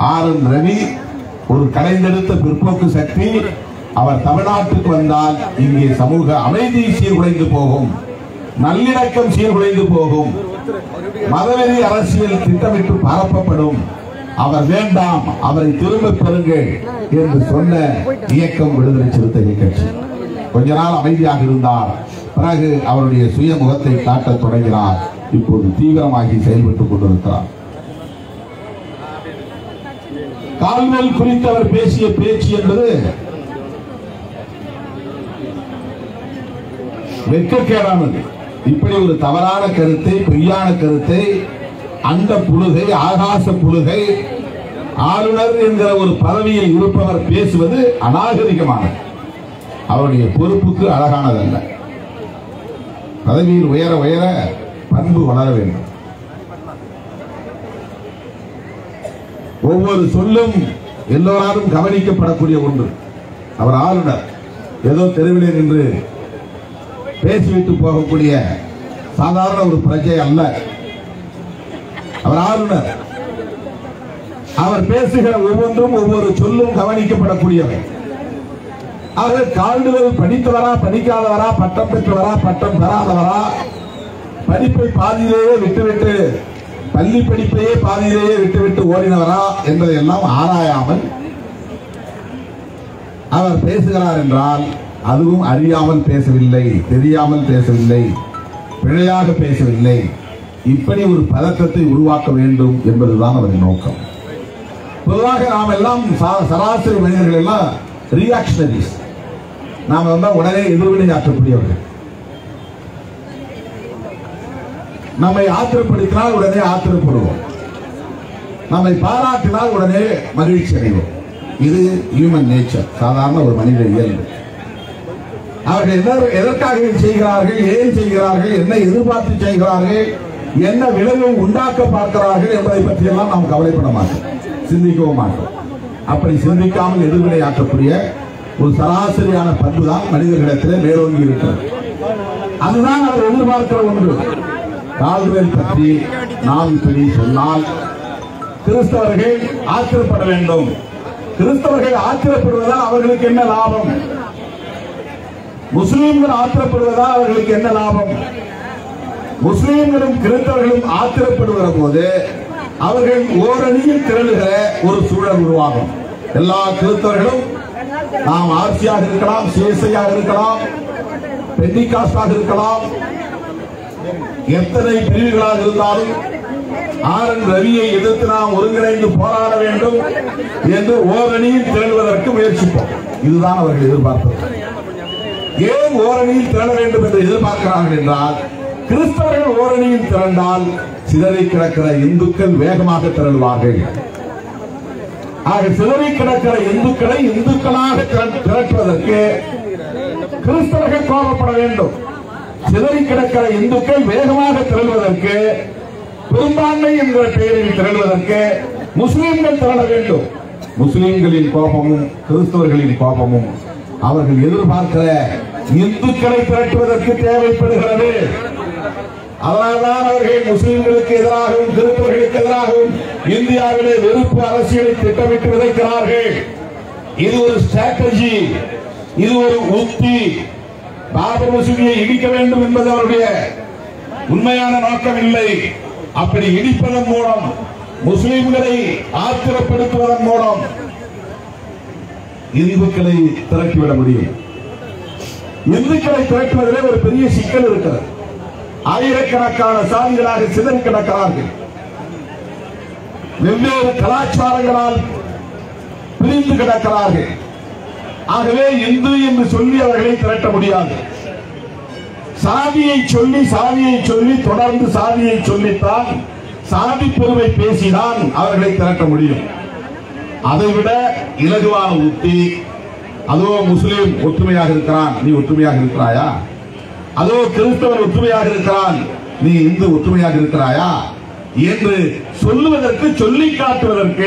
R N Ravi ஒரு கலைந்தெடுத்த பிற்போக்கு சக்தி அவர் தமிழ்நாட்டுக்கு வந்தால் இங்கே சமூக அமைதி சீர்குலைந்து போகும் நல்லிணக்கம் சீர்குலைந்து போகும் மதவெறி அரசியல் திட்டமிட்டு பரப்பப்படும் அவர் வேண்டாம் அவரை திரும்ப பெறுங்கள் என்று சொன்ன இயக்கம் விடுதலை சிறுத்தைகள் கட்சி கொஞ்ச நாள் அமைதியாக இருந்தார் பிறகு அவருடைய சுய முகத்தை காட்டத் தொடங்கினார் இப்போது தீவிரமாகி செயல்பட்டுக் கொண்டிருக்கிறார் கால்வல் குறித்து அவர் பேசிய பேச்சு என்பது வெட்கக்கேடானது இப்படி ஒரு தவறான கருத்தை பொய்யான கருத்தை அந்த புழுகை ஆகாச புழுகை ஆளுநர் என்கிற ஒரு பதவியில் இருப்பவர் பேசுவது அநாகரிகமானது அவருடைய பொறுப்புக்கு அழகானதல்ல பதவியில் உயர உயர பண்பு வளர வேண்டும் ஒவ்வொரு சொல்லும் எல்லோராலும் கவனிக்கப்படக்கூடிய ஒன்று அவர் ஆளுநர் ஏதோ தெருவிலே நின்று பேசிவிட்டு போகக்கூடிய சாதாரண ஒரு பிரஜை அல்ல அவர் ஆளுநர் அவர் பேசுகிற ஒவ்வொன்றும் ஒவ்வொரு சொல்லும் கவனிக்கப்படக்கூடியவை ஆக கால்டுகள் படித்தவரா படிக்காதவரா பட்டம் பெற்றவரா பட்டம் பெறாதவரா படிப்பை பாதியிலேயே விட்டுவிட்டு பள்ளி படிப்பையே பாதியிலேயே விட்டுவிட்டு ஓடினவரா என்பதை எல்லாம் ஆராயாமல் அவர் பேசுகிறார் என்றால் அதுவும் அறியாமல் பேசவில்லை தெரியாமல் பேசவில்லை பிழையாக பேசவில்லை இப்படி ஒரு பதக்கத்தை உருவாக்க வேண்டும் என்பதுதான் அவரின் நோக்கம் பொதுவாக நாம் எல்லாம் சா- சராசரி மனிதர்கள் எல்லாம் ரியாக்ஷனரிஸ் நாம வந்து உடனே எதிர்வினை ஆற்றக்கூடியவர்கள் நம்மை ஆத்திரப்படுத்தினால் உடனே ஆத்திரப்படுவோம் நம்மை பாராட்டினால் உடனே மகிழ்ச்சி அடைவோம் இது ஹியூமன் நேச்சர் சாதாரண ஒரு மனித இயல்பு அவர்கள் எதர்- எதற்காக இதை செய்கிறார்கள் ஏன் செய்கிறார்கள் என்ன எதிர்பார்த்து செய்கிறார்கள் என்ன விளைவை உண்டாக்க பார்க்கிறார்கள் என்பதை பற்றியெல்லாம் நாம் கவலைப்பட மாட்டோம் சிந்திக்கவும் மாட்டோம் அப்படி சிந்திக்காமல் எதிர்வினை ஆற்றக்கூடிய ஒரு சராசரியான பண்பு தான் மனிதர்களிடத்திலே மேலோங்கி இருக்கிறது அதுதான் அவர் எதிர்பார்க்கிற ஒன்று கால்வேல் பற்றி நாம் இப்படி சொன்னால் கிறிஸ்தவர்கள் ஆத்திரப்பட வேண்டும் கிறிஸ்தவர்கள் ஆத்திரப்படுவதால் அவர்களுக்கு என்ன லாபம் முஸ்லீம்கள் ஆத்திரப்படுவதால் அவர்களுக்கு என்ன லாபம் முஸ்லீம்களும் கிறிஸ்தவர்களும் ஆத்திரப்படுகிற போது அவர்கள் ஓரணியில் திரளுகிற ஒரு சூழல் உருவாகும் எல்லா கிறிஸ்தவர்களும் நாம் ஆர்சியாக இருக்கலாம் சேசையாக இருக்கலாம் பெண்டிகாஸ்டாக இருக்கலாம் எத்தனை பிரிவுகளாக இருந்தாலும் ஆர் என் ரவியை எதிர்த்து நாம் ஒருங்கிணைந்து போராட வேண்டும் என்று ஓரணியில் திரள்வதற்கு முயற்சிப்போம் இதுதான் அவர்கள் எதிர்பார்ப்பது ஏன் ஓரணியில் திரள வேண்டும் என்று எதிர்பார்க்கிறார்கள் என்றால் கிறிஸ்தவர்கள் ஓரணியில் திரண்டால் சிதறி கிடக்கிற இந்துக்கள் வேகமாக திரள்வார்கள் ஆக சிதறி கிடக்கிற இந்துக்களை இந்துக்களாக திரட்- திரட்டுவதற்கு கிறிஸ்தவர்கள் கோபப்பட வேண்டும் சிதறி கிடக்கிற இந்துக்கள் வேகமாக திரள்வதற்கு பெரும்பான்மை என்கிற பெயரில் திரள்வதற்கு முஸ்லிம்கள் திரள வேண்டும் முஸ்லிம்களின் கோபமும் கிறிஸ்தவர்களின் கோபமும் அவர்கள் எதிர்பார்க்கிற இந்துக்களை திரட்டுவதற்கு தேவைப்படுகிறது அதனால்தான் அவர்கள் முஸ்லிம்களுக்கு எதிராகவும் கிறிஸ்தவர்களுக்கு எதிராகவும் இந்தியாவிலே வெறுப்பு அரசியலை திட்டமிட்டு விதைக்கிறார்கள் இது ஒரு ஸ்ட்ராட்டஜி இது ஒரு உத்தி பாபர் மசூதியை இடிக்க வேண்டும் என்பது அவருடைய உண்மையான நோக்கம் இல்லை அப்படி இடிப்பதன் மூலம் முஸ்லிம்களை ஆத்திரப்படுத்துவதன் மூலம் இந்துக்களை திரட்டிவிட முடியும் இந்துக்களை திரட்டுவதிலே ஒரு பெரிய சிக்கல் இருக்கிறது ஆயிரக்கணக்கான சாதிகளாக சிதறி கிடக்கிறார்கள் வெவ்வேறு கலாச்சாரங்களால் பிரிந்து கிடக்கிறார்கள் ஆகவே இந்து என்று சொல்லி அவர்களை திரட்ட முடியாது சாதியை சொல்லி சாதியை சொல்லி தொடர்ந்து சாதியை சொல்லித்தான் சாதி பெருமை பேசிதான் அவர்களை திரட்ட முடியும் அதைவிட இலகுவான உத்தி அதோ முஸ்லிம் ஒற்றுமையாக இருக்கிறான் நீ ஒற்றுமையாக இருக்கிறாயா அதோ கிறிஸ்தவன் ஒற்றுமையாக இருக்கிறான் நீ இந்து ஒற்றுமையாக இருக்கிறாயா என்று சொல்லுவதற்கு சொல்லி காட்டுவதற்கு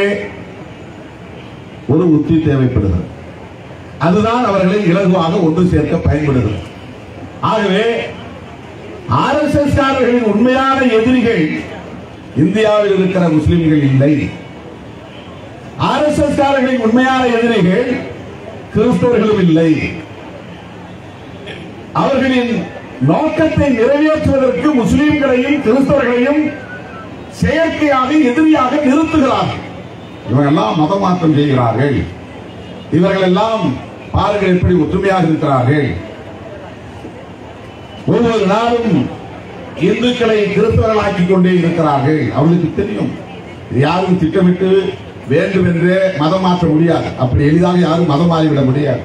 ஒரு உத்தி தேவைப்படுகிறது அதுதான் அவர்களை இலகுவாக ஒன்று சேர்க்க பயன்படுகிறது ஆகவே ஆர் எஸ் எஸ் காரர்களின் உண்மையான எதிரிகள் இந்தியாவில் இருக்கிற முஸ்லிம்கள் இல்லை ஆர்எஸ்எஸ் காரர்களின் உண்மையான எதிரிகள் கிறிஸ்தவர்களும் இல்லை அவர்களின் நோக்கத்தை நிறைவேற்றுவதற்கு முஸ்லிம்களையும் கிறிஸ்தவர்களையும் செயற்கையாக எதிரியாக நிறுத்துகிறார்கள் இவங்கெல்லாம் மத மாற்றம் செய்கிறார்கள் இவர்கள் எல்லாம் பாருங்கள் எப்படி ஒற்றுமையாக இருக்கிறார்கள் ஒவ்வொரு நாளும் இந்துக்களை கிறிஸ்தவர்களாக்கிக் கொண்டே இருக்கிறார்கள் அவர்களுக்கு தெரியும் இது யாரும் திட்டமிட்டு வேண்டும் என்று மதம் மாற்ற முடியாது அப்படி எளிதாக யாரும் மதம் மாறிவிட முடியாது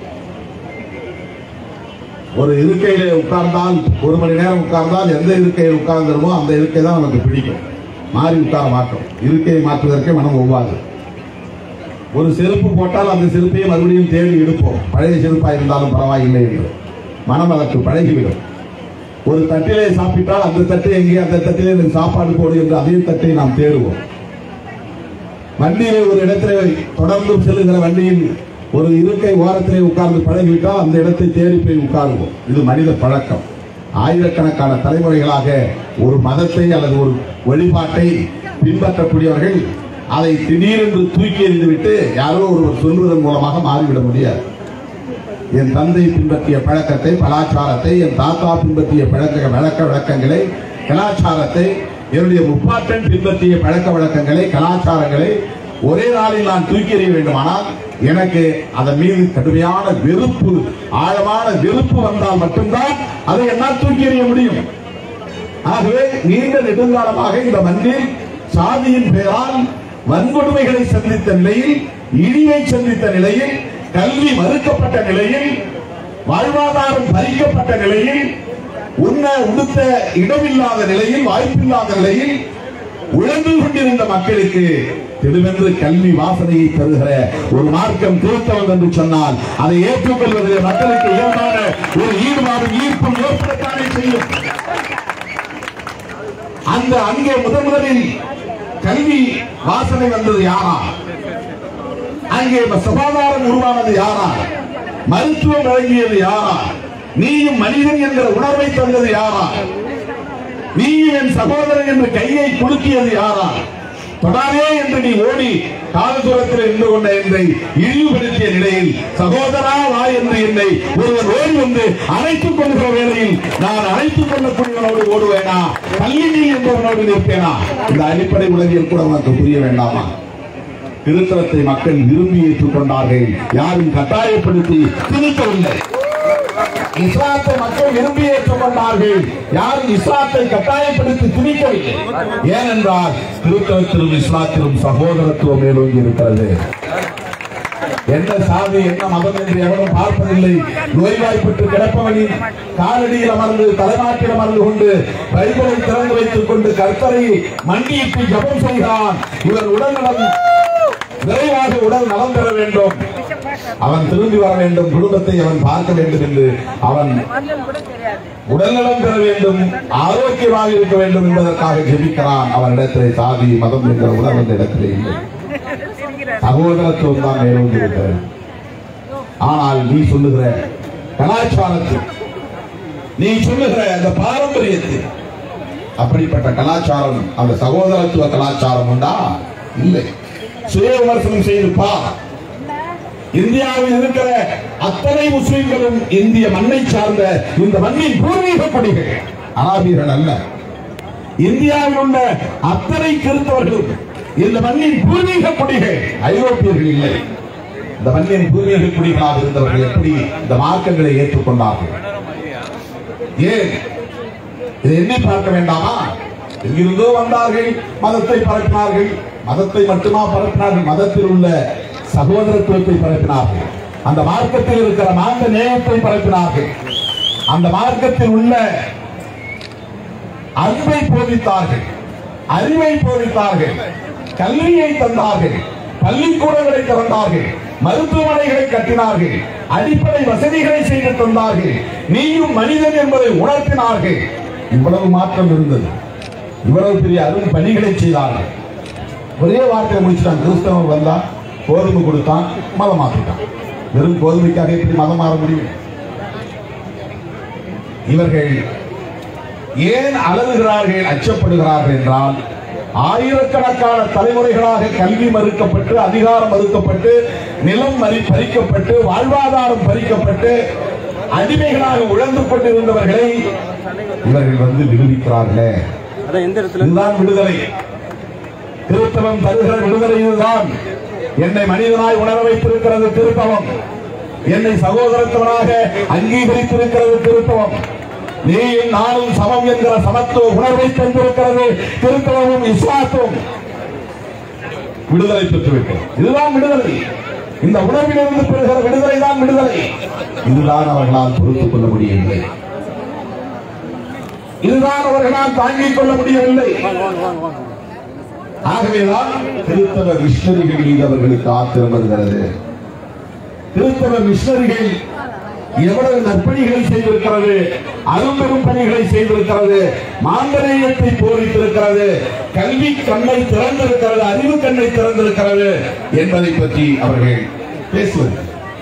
ஒரு இருக்கையில உட்கார்ந்தால் ஒரு மணி நேரம் உட்கார்ந்தால் எந்த இருக்கையில் உட்கார்ந்துருமோ அந்த இருக்கை தான் நமக்கு பிடிக்கும் மாறி உட்கார மாட்டோம் இருக்கையை மாற்றுவதற்கே மனம் ஒவ்வாது ஒரு செருப்பு போட்டால் அந்த செருப்பையே மறுபடியும் தேடி எடுப்போம் பழைய செருப்பா இருந்தாலும் பரவாயில்லை என்று மனம் அதற்கு பழகிவிடும் ஒரு தட்டிலே சாப்பிட்டால் அந்த தட்டை எங்கே அந்த தட்டிலே எனக்கு சாப்பாடு போடு என்று அதே தட்டை நாம் தேடுவோம் வண்டியிலே ஒரு இடத்திலே தொடர்ந்து செல்லுகிற வண்டியில் ஒரு இருக்கை ஓரத்திலே உட்கார்ந்து பழகிவிட்டால் அந்த இடத்தை தேடி போய் உட்காருவோம் இது மனித பழக்கம் ஆயிரக்கணக்கான தலைமுறைகளாக ஒரு மதத்தை அல்லது ஒரு வழிபாட்டை பின்பற்றக்கூடியவர்கள் அதை திடீரென்று தூக்கி எறிந்துவிட்டு யாரோ ஒருவர் சொல்வதன் மூலமாக மாறிவிட முடியாது என் தந்தை பின்பற்றிய பழக்கத்தை கலாச்சாரத்தை என் தாத்தா பின்பற்றிய பழக்க வழக்க வழக்கங்களை கலாச்சாரத்தை என்னுடைய முப்பாட்டன் பின்பற்றிய பழக்க வழக்கங்களை கலாச்சாரங்களை ஒரே நாளில் நான் தூக்கி எறிய வேண்டுமானால் எனக்கு அதன் மீது கடுமையான வெறுப்பு ஆழமான வெறுப்பு வந்தால் மட்டும்தான் அதை என்னால் தூக்கி எறிய முடியும் ஆகவே நீண்ட நெடுங்காலமாக இந்த மண்ணில் சாதியின் பெயரால் வன்கொடுமைகளை சந்தித்த நிலையில் இடியை சந்தித்த நிலையில் கல்வி மறுக்கப்பட்ட நிலையில் வாழ்வாதாரம் பறிக்கப்பட்ட நிலையில் உண்ண உடுத்த இடமில்லாத நிலையில் வாய்ப்பில்லாத நிலையில் உழந்து கொண்டிருந்த மக்களுக்கு திடுமென்று கல்வி வாசனையை தருகிற ஒரு மார்க்கம் திருத்தவம் என்று சொன்னால் அதை ஏற்றுக்கொள்வது மக்களுக்கு இயல்பான ஒரு ஈடுபாடும் ஈர்ப்பும் ஏற்படத்தானே செய்யும் அந்த அங்கே முதன் முதலில் கல்வி வாசனை வந்தது யாரா அங்கே சுகாதாரம் உருவானது யாரா மருத்துவம் வழங்கியது யாரா நீயும் மனிதன் என்கிற உணர்வை தந்தது யாரா நீயும் என் சகோதரன் என்று கையை குலுக்கியது யாரா தொடாதே என்று நீ ஓடி கால தூரத்தில் நின்று கொண்ட என்னை இழிவுபடுத்திய நிலையில் சகோதரா வா என்று என்னை ஒருவர் ஓடி வந்து அழைத்துக் கொள்கிற வேளையில் நான் அழைத்துக் கொள்ளக்கூடியவனோடு ஓடுவேனா பள்ளினி என்பவனோடு நிற்பேனா இந்த அடிப்படை உலகில் கூட உனக்கு புரிய வேண்டாமா திருத்தலத்தை மக்கள் விரும்பி ஏற்றுக்கொண்டார்கள் யாரும் கட்டாயப்படுத்தி திணிக்கவில்லை இஸ்லாத்தை மக்கள் விரும்பி ஏற்றுக்கொண்டார்கள் யாரும் இஸ்லாத்தை கட்டாயப்படுத்தி திணிக்கவில்லை ஏனென்றால் திருத்தலத்திலும் இஸ்லாத்திலும் சகோதரத்துவம் மேலோங்கி இருக்கிறது என்ன சாதி என்ன மதம் என்று எவரும் பார்ப்பதில்லை நோய்வாய்ப்பட்டு கிடப்பவனின் காலடியில் அமர்ந்து தலைமாட்டில் அமர்ந்து கொண்டு பைபிளை திறந்து வைத்துக் கொண்டு கர்த்தரை மண்டியிட்டு ஜபம் செய்கிறான் இவர் உடல்நலம் விரைவாக உடல் நலம் பெற வேண்டும் அவன் திரும்பி வர வேண்டும் குடும்பத்தை அவன் பார்க்க வேண்டும் என்று அவன் உடல்நலம் பெற வேண்டும் ஆரோக்கியமாக இருக்க வேண்டும் என்பதற்காக ஜெபிக்கிறான் அவனிடத்திலே சாதி மதம் என்ற உணர்வு அந்த இடத்திலே இல்லை சகோதரத்துவம் தான் மேலோங்கி இருக்கிறது ஆனால் நீ சொல்லுகிற கலாச்சாரத்தில் நீ சொல்லுகிற அந்த பாரம்பரியத்தில் அப்படிப்பட்ட கலாச்சாரம் அந்த சகோதரத்துவ கலாச்சாரம் உண்டா இல்லை சுய விமர்சனம் செய்து பார் இந்தியாவில் இருக்கிற அத்தனை முஸ்லிம்களும் இந்திய மண்ணை சார்ந்த இந்த மண்ணின் பூர்வீக குடிகள் அராபியர்கள் அல்ல இந்தியாவில் உள்ள அத்தனை கிறிஸ்தவர்களும் இந்த மண்ணின் பூர்வீக குடிகள் ஐரோப்பியர்கள் இல்லை இந்த மண்ணின் பூர்வீக குடிகளாக இருந்தவர்கள் எப்படி இந்த மார்க்கங்களை ஏற்றுக்கொண்டார்கள் ஏன் இதை எண்ணி பார்க்க வேண்டாமா எங்கிருந்தோ வந்தார்கள் மதத்தை பரப்பினார்கள் மதத்தை மட்டுமா பரப்பினார்கள் மதத்தில் உள்ள சகோதரத்துவத்தை பரப்பினார்கள் அந்த மார்க்கத்தில் இருக்கிற மாந்த நேயத்தை பரப்பினார்கள் அந்த மார்க்கத்தில் உள்ள அன்பை போதித்தார்கள் அறிவை போதித்தார்கள் கல்வியை தந்தார்கள் பள்ளிக்கூடங்களை திறந்தார்கள் மருத்துவமனைகளை கட்டினார்கள் அடிப்படை வசதிகளை செய்து தந்தார்கள் நீயும் மனிதன் என்பதை உணர்த்தினார்கள் இவ்வளவு மாற்றம் இருந்தது இவ்வளவு பெரிய அரும் பணிகளை செய்தார்கள் ஒரே வார்த்தையை முடிச்சுட்டான் கிறிஸ்தவன் வந்தா கோதுமை கொடுத்தான் மதம் மாத்திட்டான் வெறும் கோதுமைக்காக எப்படி மதம் மாற முடியும் இவர்கள் ஏன் அலறுகிறார்கள் அச்சப்படுகிறார்கள் என்றால் ஆயிரக்கணக்கான தலைமுறைகளாக கல்வி மறுக்கப்பட்டு அதிகாரம் மறுக்கப்பட்டு நிலம் மறி பறிக்கப்பட்டு வாழ்வாதாரம் பறிக்கப்பட்டு அடிமைகளாக உழந்து கொண்டிருந்தவர்களை இவர்கள் வந்து விடுவிக்கிறார்களே அதான் எந்த இடத்துல இதுதான் விடுதலை திருத்தவம் தருகிற விடுதலை இதுதான் என்னை மனிதனாய் உணர வைத்திருக்கிறது திருத்தவம் என்னை சகோதரத்துவனாக அங்கீகரித்திருக்கிறது திருத்தவம் நீயும் நானும் சமம் என்கிற சமத்துவ உணர்வை தந்திருக்கிறது திருத்தவமும் இஸ்லாத்தும் விடுதலை பெற்றுவிட்டோம் இதுதான் விடுதலை இந்த உணர்விலிருந்து பெறுகிற விடுதலை தான் விடுதலை இதுதான் அவர்களால் பொறுத்துக் கொள்ள முடியவில்லை இதுதான் அவர்களால் தாங்கிக் கொள்ள முடியவில்லை வாங்க வாங்க வாங்க வாங்க ஆகவேதான் கிறிஸ்தவ மிஷனரிகள் மீது அவர்களுக்கு ஆத்திரம் வருகிறது கிறிஸ்தவ மிஷனரிகள் எவ்வளவு நற்பணிகளை செய்திருக்கிறது அரும்பெரும் பணிகளை செய்திருக்கிறது மாந்தநேயத்தை போரித்திருக்கிறது கல்வி கண்ணை திறந்திருக்கிறது அறிவு கண்ணை திறந்திருக்கிறது என்பதை பற்றி அவர்கள் பேசுவது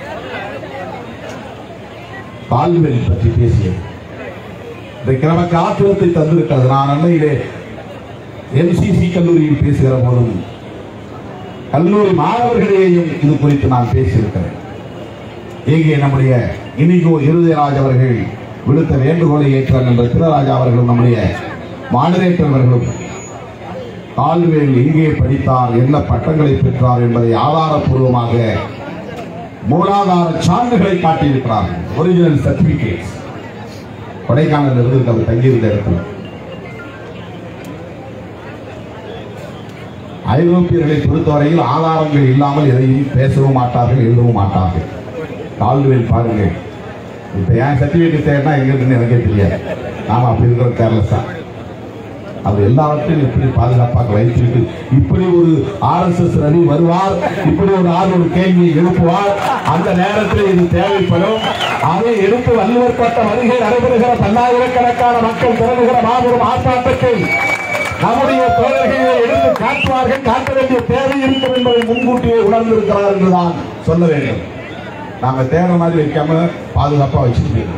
பால்வெளி பற்றி பேசியது இன்றைக்கு நமக்கு ஆத்திரத்தை தந்திருக்கிறது நான் அண்மையிலே எம்சிசி கல்லூரியில் பேசுகிற போதும் கல்லூரி மாணவர்களிடையேயும் இது குறித்து நான் பேசியிருக்கிறேன் இங்கே நம்முடைய இனிகோ இருதயராஜ் அவர்கள் விடுத்த வேண்டுகோளை ஏற்ற என்ற திருராஜா அவர்களும் நம்முடைய மாடரேட்டர் அவர்களும் கால்வேல் எங்கே படித்தார் என்ன பட்டங்களை பெற்றார் என்பதை ஆதாரப்பூர்வமாக மூலாதார சான்றுகளை காட்டியிருக்கிறார்கள் ஒரிஜினல் சர்டிபிகேட்ஸ் கொடைக்கானல் இருந்து அவர் தங்கியிருந்த இடத்துல ஐரோப்பியர்களை பொறுத்தவரையில் ஆதாரங்கள் இல்லாமல் எதையும் பேசவும் மாட்டார்கள் எழுதவும் மாட்டார்கள் கால்டுவேல் பாருங்கள் இப்ப ஏன் சர்டிபிகேட் தேவைன்னா எங்க இருக்குன்னு எனக்கே தெரியாது நாம அப்படி இருக்கிற கேர்லெஸ்ஸா அவர் எல்லாவற்றையும் இப்படி பாதுகாப்பாக வைத்திருக்கு இப்படி ஒரு ஆர்எஸ்எஸ் ரவி வருவார் இப்படி ஒரு ஆள் ஒரு கேள்வியை எழுப்புவார் அந்த நேரத்தில் இது தேவைப்படும் அதை எடுத்து வள்ளுவர் பட்ட வருகை நடைபெறுகிற பல்லாயிரக்கணக்கான மக்கள் திறனுகிற மாபெரும் ஆர்ப்பாட்டத்தை நம்முடைய தோழர்களை எடுத்து காட்டுவார்கள் காட்ட வேண்டிய தேவை இருக்கும் என்பதை முன்கூட்டியே உணர்ந்திருக்கிறார் என்றுதான் சொல்ல வேண்டும் நாங்க தேவை மாதிரி வைக்காம பாதுகாப்பா வச்சிருக்கோம்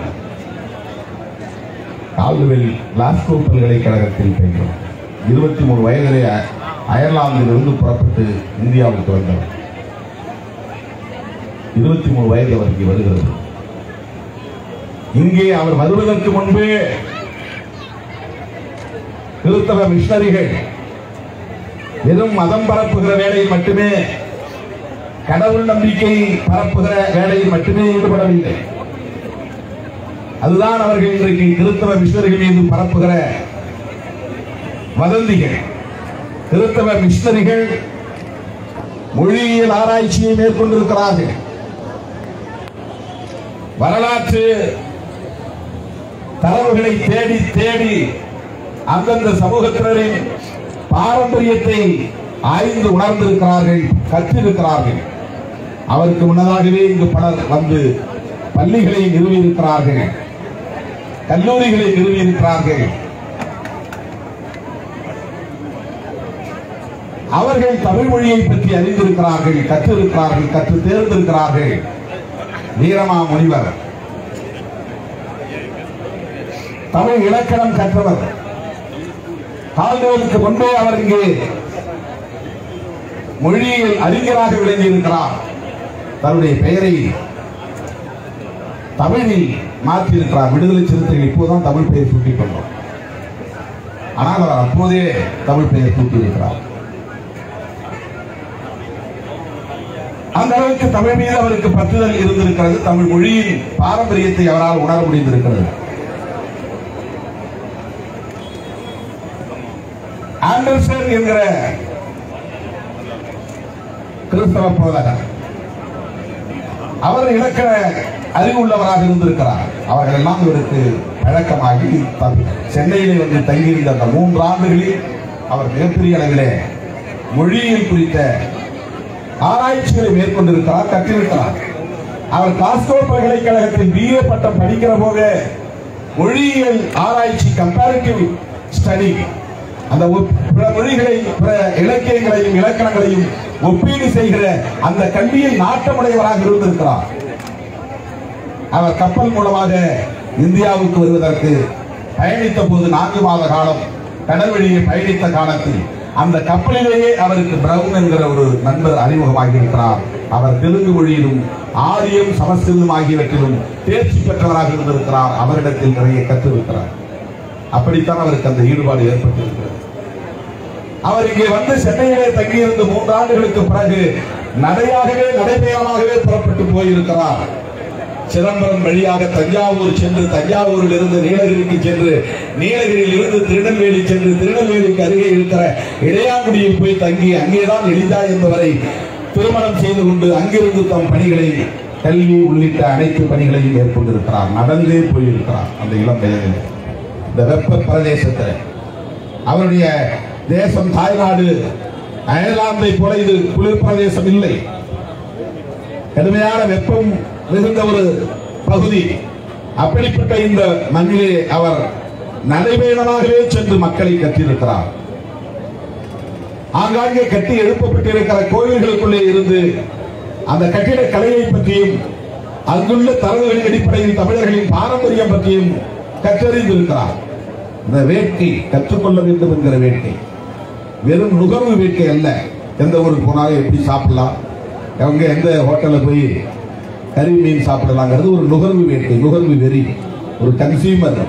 கால்டுவெல் கிளாஸ்கோ பல்கலைக்கழகத்தில் பயின்றோம் இருபத்தி மூணு வயதிலே அ- அயர்லாந்திலிருந்து புறப்பட்டு இந்தியாவுக்கு வந்தவர் இருபத்தி மூணு வயது அவருக்கு வருகிறது இங்கே அவர் வருவதற்கு முன்பே கிறிஸ்தவ மிஷனரிகள் வெறும் மதம் பரப்புகிற வேலையில் மட்டுமே கடவுள் நம்பிக்கை பரப்புகிற வேலையில் மட்டுமே ஈடுபடவில்லை அதுதான் அவர்கள் இன்றைக்கு கிறிஸ்தவ மிஷனரிகள் மீது பரப்புகிற வதந்திகள் கிறிஸ்தவ மிஷனரிகள் மொழியியல் ஆராய்ச்சியை மேற்கொண்டிருக்கிறார்கள் வரலாற்று தரவுகளை தேடி தேடி அந்தந்த சமூகத்தினரின் பாரம்பரியத்தை ஆய்ந்து உணர்ந்திருக்கிறார்கள் கற்றிருக்கிறார்கள் அவருக்கு முன்னதாகவே இங்கு பலர் வந்து பள்ளிகளை நிறுவியிருக்கிறார்கள் கல்லூரிகளை நிறுவியிருக்கிறார்கள் அவர்கள் தமிழ் மொழியை பற்றி அறிந்திருக்கிறார்கள் கற்றிருக்கிறார்கள் கற்று தேர்ந்திருக்கிறார்கள் வீரமா முனிவர் தமிழ் இலக்கணம் கற்றவர் கால்தேவனுக்கு முன்பே அவர் இங்கே மொழியியல் அறிஞராக விளங்கியிருக்கிறார் தன்னுடைய பெயரை தமிழில் மாற்றியிருக்கிறார் விடுதலை சிறுத்தைகள் இப்போதான் தமிழ் பெயர் சூட்டிக் கொண்டோம் ஆனால் அவர் அப்போதே தமிழ் பெயர் சூட்டியிருக்கிறார் அந்த அளவுக்கு தமிழ் மீது அவருக்கு பற்றுதல் இருந்திருக்கிறது தமிழ் மொழியின் பாரம்பரியத்தை அவரால் உணர முடிந்திருக்கிறது ஆண்டர்சன் என்கிற கிறிஸ்தவ போதகர் அவர் இலக்கண அறிவுள்ளவராக இருந்திருக்கிறார் அவர்கள் எல்லாம் இவருக்கு பழக்கமாகி த- சென்னையிலே வந்து தங்கியிருந்த அந்த மூன்று ஆண்டுகளில் அவர் மிகப்பெரிய அளவிலே மொழியியல் குறித்த ஆராய்ச்சிகளை மேற்கொண்டிருக்கிறார் கற்றிருக்கிறார் அவர் காஸ்கோ பல்கலைக்கழகத்தில் பிஏ பட்டம் படிக்கிற போதே மொழியியல் ஆராய்ச்சி கம்பேரிட்டிவ் ஸ்டடி அந்த ஒப்- பிற மொழிகளை பிற இலக்கியங்களையும் இலக்கணங்களையும் ஒப்பீடு செய்கிற அந்த கல்வியில் நாட்டமுடையவராக இருந்திருக்கிறார் அவர் கப்பல் மூலமாக இந்தியாவுக்கு வருவதற்கு பயணித்த போது நான்கு மாத காலம் கடல் வழியே பயணித்த காலத்தில் அந்த கப்பலிலேயே அவருக்கு பிரவுன் என்கிற ஒரு நண்பர் அறிமுகமாகி இருக்கிறார் அவர் தெலுங்கு மொழியிலும் ஆரியம் சமஸ்கிருதம் ஆகியவற்றிலும் தேர்ச்சி பெற்றவராக இருந்திருக்கிறார் அவரிடத்தில் நிறைய கற்றிருக்கிறார் அப்படித்தான் அவருக்கு அந்த ஈடுபாடு ஏற்பட்டிருக்கிறது அவர் இங்கே வந்து சென்னையிலே தங்கியிருந்து மூன்று ஆண்டுகளுக்கு பிறகு நடையாகவே நடைபயணமாகவே புறப்பட்டு போயிருக்கிறார் சிதம்பரம் வழியாக தஞ்சாவூர் சென்று தஞ்சாவூரில் இருந்து நீலகிரிக்கு சென்று நீலகிரியில் இருந்து திருநெல்வேலி சென்று திருநெல்வேலிக்கு அருகே இருக்கிற இடையாங்குடியில் போய் தங்கி அங்கேதான் எளிதா என்பவரை திருமணம் செய்து கொண்டு அங்கிருந்து தம் பணிகளை கல்வி உள்ளிட்ட அனைத்து பணிகளையும் மேற்கொண்டிருக்கிறார் நடந்தே போயிருக்கிறார் அந்த இளம் வயதில் இந்த வெப்ப பிரதேசத்தில் அவருடைய தேசம் தாய்நாடு அயர்லாந்தை போல இது குளிர் பிரதேசம் இல்லை கடுமையான வெப்பம் மிகுந்த ஒரு பகுதி அப்படிப்பட்ட இந்த மண்ணிலே அவர் நடைபயணமாகவே சென்று மக்களை கற்றிருக்கிறார் ஆங்காங்கே கட்டி எழுப்பப்பட்டிருக்கிற கோயில்களுக்குள்ளே இருந்து அந்த கட்டிட கலையை பற்றியும் அங்குள்ள தரவுகளின் அடிப்படையில் தமிழர்களின் பாரம்பரியம் பற்றியும் கற்றறிந்திருக்கிறார் இந்த வேட்கை கற்றுக்கொள்ள வேண்டும் என்கிற வேட்கை வெறும் நுகர்வு வேட்கை அல்ல எந்த ஊருக்கு போனாலும் எப்படி சாப்பிடலாம் அவங்க எந்த ஹோட்டல்ல போய் கறி மீன் சாப்பிடலாங்கிறது ஒரு நுகர்வு வேட்கை நுகர்வு வெறி ஒரு கன்சியூமர்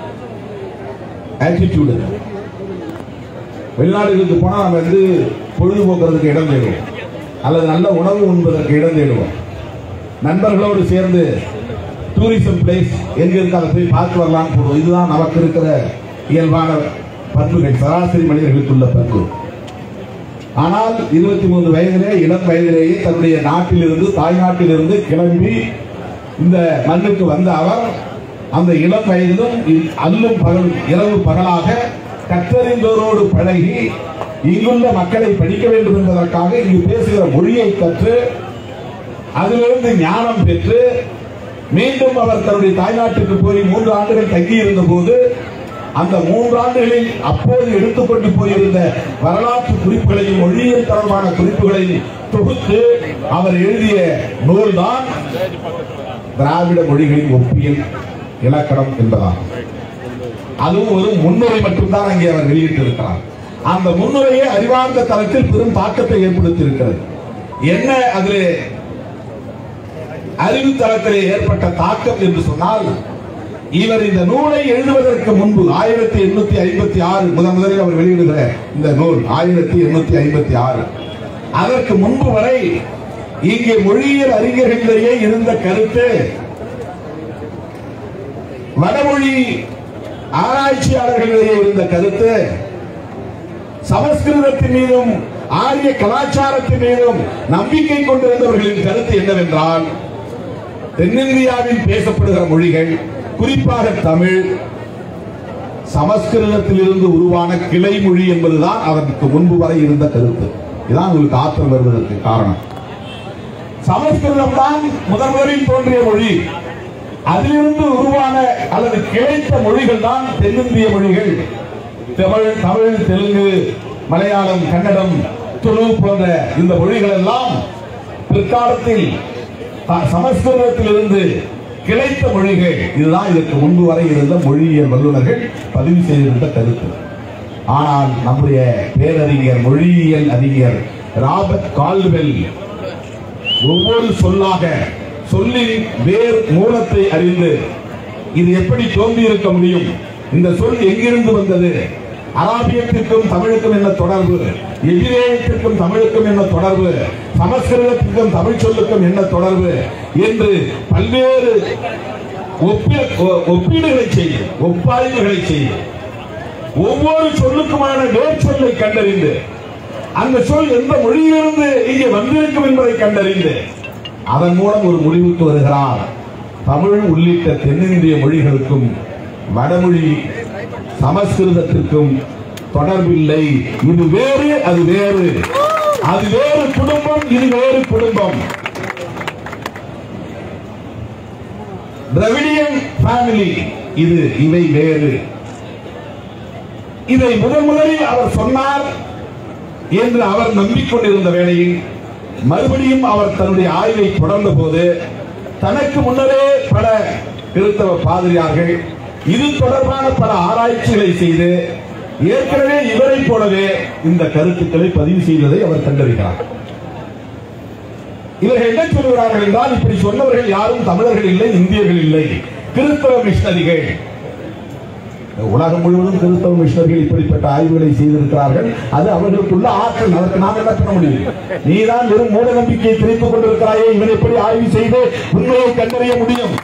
ஆட்டிடியூடு வெளிநாடுகளுக்கு போனா நம்ம வந்து பொழுதுபோக்குறதுக்கு இடம் தேடுவோம் அல்லது நல்ல உணவு உண்பதற்கு இடம் தேடுவோம் நண்பர்களோடு சேர்ந்து டூரிசம் பிளேஸ் எங்க இருக்கு அதை போய் பார்த்து வரலாம்னு போடுவோம் இதுதான் நமக்கு இருக்கிற இயல்பான பண்புகள் சராசரி மனிதர்களுக்குள்ள பண்பு ஆனால் இருபத்தி மூன்று வயதிலே இளம் வயதிலேயே தன்னுடைய நாட்டிலிருந்து தாய்நாட்டிலிருந்து கிளம்பி இந்த மண்ணுக்கு வந்த அவர் அந்த இளம் வயதிலும் இ- அல்லும் பகல் இரவு பகலாக கற்றறிந்தோரோடு பழகி இங்குள்ள மக்களை படிக்க வேண்டும் என்பதற்காக இங்கு பேசுகிற மொழியை கற்று அதிலிருந்து ஞானம் பெற்று மீண்டும் அவர் தன்னுடைய தாய்நாட்டுக்கு போய் மூன்று ஆண்டுகள் தங்கி இருந்த போது அந்த மூன்று ஆண்டுகளில் அப்போது எடுத்துக்கொண்டு போயிருந்த வரலாற்று குறிப்புகளையும் மொழியியல் தொடர்பான குறிப்புகளையும் தொகுத்து அவர் எழுதிய நூல்தான் திராவிட மொழிகளின் ஒப்பியல் இலக்கணம் என்பதாகும் அதுவும் ஒரு முன்னுரை மட்டும்தான் அங்கே அவர் வெளியிட்டிருக்கிறார் அந்த முன்னுரையே அறிவார்ந்த தளத்தில் பெரும் தாக்கத்தை ஏற்படுத்தியிருக்கிறது என்ன அதிலே அறிவு தளத்திலே ஏற்பட்ட தாக்கம் என்று சொன்னால் இவர் இந்த நூலை எழுதுவதற்கு முன்பு ஆயிரத்தி எண்ணூத்தி ஐம்பத்தி ஆறு முதன் முதலில் அவர் வெளியிடுகிற இந்த நூல் ஆயிரத்தி எண்ணூத்தி ஐம்பத்தி ஆறு அதற்கு முன்பு வரை இங்கே மொழியியல் அறிஞர்களிடையே இருந்த கருத்து வடமொழி ஆராய்ச்சியாளர்களிடையே இருந்த கருத்து சமஸ்கிருதத்தின் மீதும் ஆரிய கலாச்சாரத்தின் மீதும் நம்பிக்கை கொண்டிருந்தவர்களின் கருத்து என்னவென்றால் தென்னிந்தியாவில் பேசப்படுகிற மொழிகள் குறிப்பாக தமிழ் சமஸ்கிருதத்தில் இருந்து உருவான கிளை மொழி என்பதுதான் அதற்கு முன்பு வரை இருந்த கருத்து இதுதான் உங்களுக்கு ஆத்திரம் வருவதற்கு காரணம் சமஸ்கிருதம் தான் முதன் முதலில் தோன்றிய மொழி அதிலிருந்து உருவான அல்லது கிளைத்த மொழிகள் தான் தென்னிந்திய மொழிகள் தமிழ் தமிழ் தெலுங்கு மலையாளம் கன்னடம் துளு போன்ற இந்த மொழிகள் எல்லாம் பிற்காலத்தில் த- சமஸ்கிருதத்திலிருந்து கிளைத்த மொழிகள் இதுதான் இதற்கு முன்பு வரை இருந்த மொழியியல் வல்லுநர்கள் பதிவு செய்திருந்த கருத்து ஆனால் நம்முடைய பேரறிஞர் மொழியியல் அறிஞர் ராபர்ட் கால்வெல் ஒவ்வொரு சொல்லாக சொல்லின் வேர் மூலத்தை அறிந்து இது எப்படி தோன்றி இருக்க முடியும் இந்த சொல் எங்கிருந்து வந்தது அராபியத்திற்கும் தமிழுக்கும் என்ன தொடர்பு எதிரேயத்திற்கும் தமிழுக்கும் என்ன தொடர்பு சமஸ்கிருதத்திற்கும் தமிழ் சொல்லுக்கும் என்ன தொடர்பு என்று பல்வேறு ஒப்பி- ஒ- ஒப்பீடுகளை செய்து ஒப்பாய்வுகளை செய்து ஒவ்வொரு சொல்லுக்குமான வேர் சொல்லை கண்டறிந்து அந்த சொல் எந்த மொழியிலிருந்து இங்கே வந்திருக்கும் என்பதை கண்டறிந்து அதன் மூலம் ஒரு முடிவுக்கு வருகிறார் தமிழ் உள்ளிட்ட தென்னிந்திய மொழிகளுக்கும் வடமொழி சமஸ்கிருதத்திற்கும் தொடர்பில்லை இது வேறு அது வேறு அது வேறு குடும்பம் இது வேறு குடும்பம் திராவிடியன் ஃபேமிலி இது இவை வேறு இதை முதன் முதலில் அவர் சொன்னார் என்று அவர் நம்பிக்கொண்டிருந்த வேளையில் மறுபடியும் அவர் தன்னுடைய ஆய்வை தொடர்ந்த போது தனக்கு முன்னரே பல கிறிஸ்தவ பாதிரியார்கள் இது தொடர்பான பல ஆராய்ச்சிகளை செய்து ஏற்கனவே இவரை போலவே இந்த கருத்துக்களை பதிவு செய்ததை அவர் கண்டறிகிறார் இவர்கள் என்ன சொல்கிறார்கள் என்றால் இப்படி சொன்னவர்கள் யாரும் தமிழர்கள் இல்லை இந்தியர்கள் இல்லை கிறிஸ்தவ மிஷனரிகள் உலகம் முழுவதும் கிறிஸ்தவ மிஷனரிகள் இப்படிப்பட்ட ஆய்வுகளை செய்திருக்கிறார்கள் அது அவர்களுக்குள்ள ஆற்றல் அதற்கு நாம் என்ன பண்ண முடியும் நீதான் வெறும் மூட நம்பிக்கையை திணித்துக் கொண்டிருக்கிறாயே இவன் எப்படி ஆய்வு செய்து உண்மையை கண்டறிய முடியும்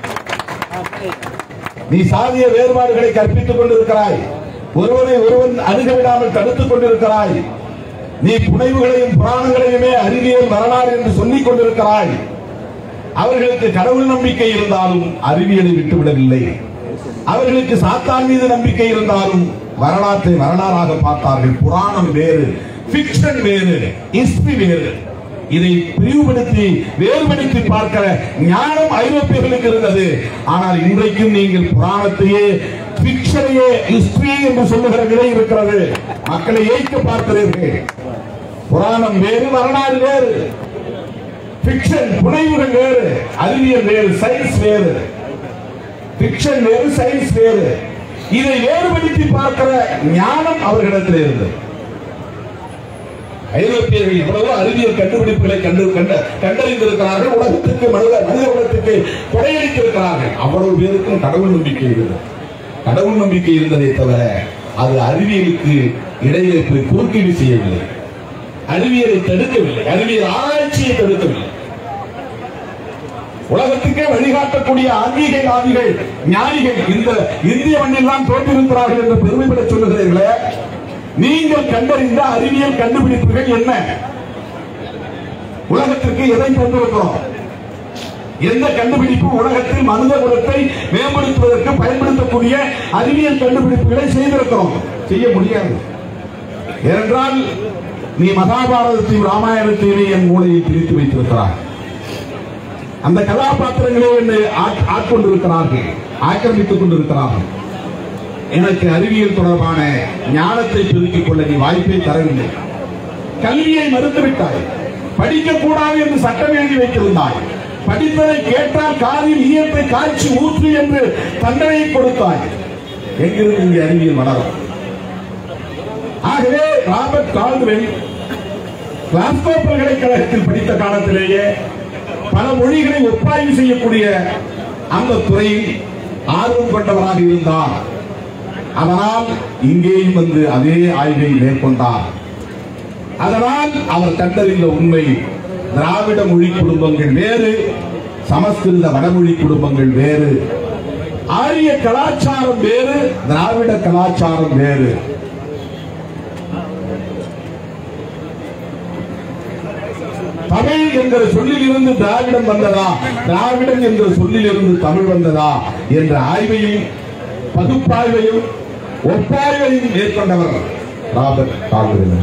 நீ சாதிய வேறுபாடுகளை கற்பித்துக் கொண்டிருக்கிறாய் ஒருவனை ஒருவன் அணுக விடாமல் தடுத்துக் கொண்டிருக்கிறாய் நீ புனைவுகளையும் புராணங்களையுமே அறிவியல் வரலாறு என்று சொல்லிக் கொண்டிருக்கிறாய் அவர்களுக்கு கடவுள் நம்பிக்கை இருந்தாலும் அறிவியலை விட்டுவிடவில்லை அவர்களுக்கு சாத்தான் மீது நம்பிக்கை இருந்தாலும் வரலாற்றை வரலாறாக பார்த்தார்கள் புராணம் வேறு பிக்ஷன் வேறு ஹிஸ்டரி வேறு இதை பிரிவுபடுத்தி வேறுபடுத்தி பார்க்கிற ஞானம் ஐரோப்பியர்களுக்கு இருந்தது ஆனால் இன்றைக்கும் நீங்கள் புராணத்தையே பிக்ஷனையே ஹிஸ்டரி என்று சொல்லுகிற நிலை இருக்கிறது மக்களை ஏய்க்க பார்க்கிறீர்கள் புராணம் வேறு வரலாறு வேறு பிக்ஷன் புனைவுகள் வேறு அறிவியல் வேறு சயின்ஸ் வேறு பிக்ஷன் வேறு சயின்ஸ் வேறு இதை வேறுபடுத்தி பார்க்கிற ஞானம் அவர்களிடத்தில் இருந்தது ஐரோப்பியர்கள் இவ்வளவு அறிவியல் கண்டுபிடிப்புகளை கண்டு கண்ட கண்டறிந்திருக்கிறார்கள் உலகத்துக்கு மனித மனித உலகத்துக்கு கொடையளித்திருக்கிறார்கள் அவ்வளவு பேருக்கும் கடவுள் நம்பிக்கை இருந்தது கடவுள் நம்பிக்கை இருந்ததை தவிர அது அறிவியலுக்கு இடையே போய் குறுக்கீடு செய்யவில்லை அறிவியலை தடுக்கவில்லை அறிவியல் ஆராய்ச்சியை தடுக்கவில்லை உலகத்துக்கே வழிகாட்டக்கூடிய ஆன்மீகவாதிகள் ஞானிகள் இந்த இந்திய மண்ணில் தான் தோன்றிருக்கிறார்கள் என்று பெருமைப்பட சொல்லுகிறீர்களே நீங்கள் கண்டறிந்த அறிவியல் கண்டுபிடிப்புகள் என்ன உலகத்திற்கு எதை தந்திருக்கிறோம் எந்த கண்டுபிடிப்பு உலகத்தில் மனித குலத்தை மேம்படுத்துவதற்கு பயன்படுத்தக்கூடிய அறிவியல் கண்டுபிடிப்புகளை செய்திருக்கிறோம் செய்ய முடியாது ஏனென்றால் நீ மகாபாரதத்தையும் ராமாயணத்தையும் என் மூளையை பிரித்து வைத்திருக்கிறார் அந்த கதாபாத்திரங்களே என்னை ஆட்- ஆட்கொண்டிருக்கிறார்கள் ஆக்கிரமித்துக் கொண்டிருக்கிறார்கள் எனக்கு அறிவியல் தொடர்பான ஞானத்தை பெருக்கிக் கொள்ள நீ வாய்ப்பை தரவில்லை கல்வியை மறுத்துவிட்டாய் படிக்க கூடாது என்று சட்டம் எழுதி வைத்திருந்தாய் படித்ததை கேட்டால் காதில் ஈயத்தை காய்ச்சி ஊற்று என்று தண்டனையை கொடுத்தாய் எங்கிருந்து இங்கே அறிவியல் வளரும் ஆகவே ராபர்ட் கால்டுவெல் கிளாஸ்கோ பல்கலைக்கழகத்தில் படித்த காலத்திலேயே பல மொழிகளை ஒப்பாய்வு செய்யக்கூடிய அந்த துறையில் ஆர்வம் கொண்டவராக இருந்தார் அதனால் இங்கேயும் வந்து அதே ஆய்வை மேற்கொண்டார் அதனால் அவர் கண்டறிந்த உண்மை திராவிட மொழி குடும்பங்கள் வேறு சமஸ்கிருத வடமொழி குடும்பங்கள் வேறு ஆரிய கலாச்சாரம் வேறு திராவிட கலாச்சாரம் வேறு தமிழ் என்கிற சொல்லில் இருந்து திராவிடம் வந்ததா திராவிடம் என்கிற சொல்லில் இருந்து தமிழ் வந்ததா என்ற ஆய்வையும் பகுப்பாய்வையும் ஒப்பாய்வையும் மேற்கொண்டவர் ராபர்ட் கால்டுவெல்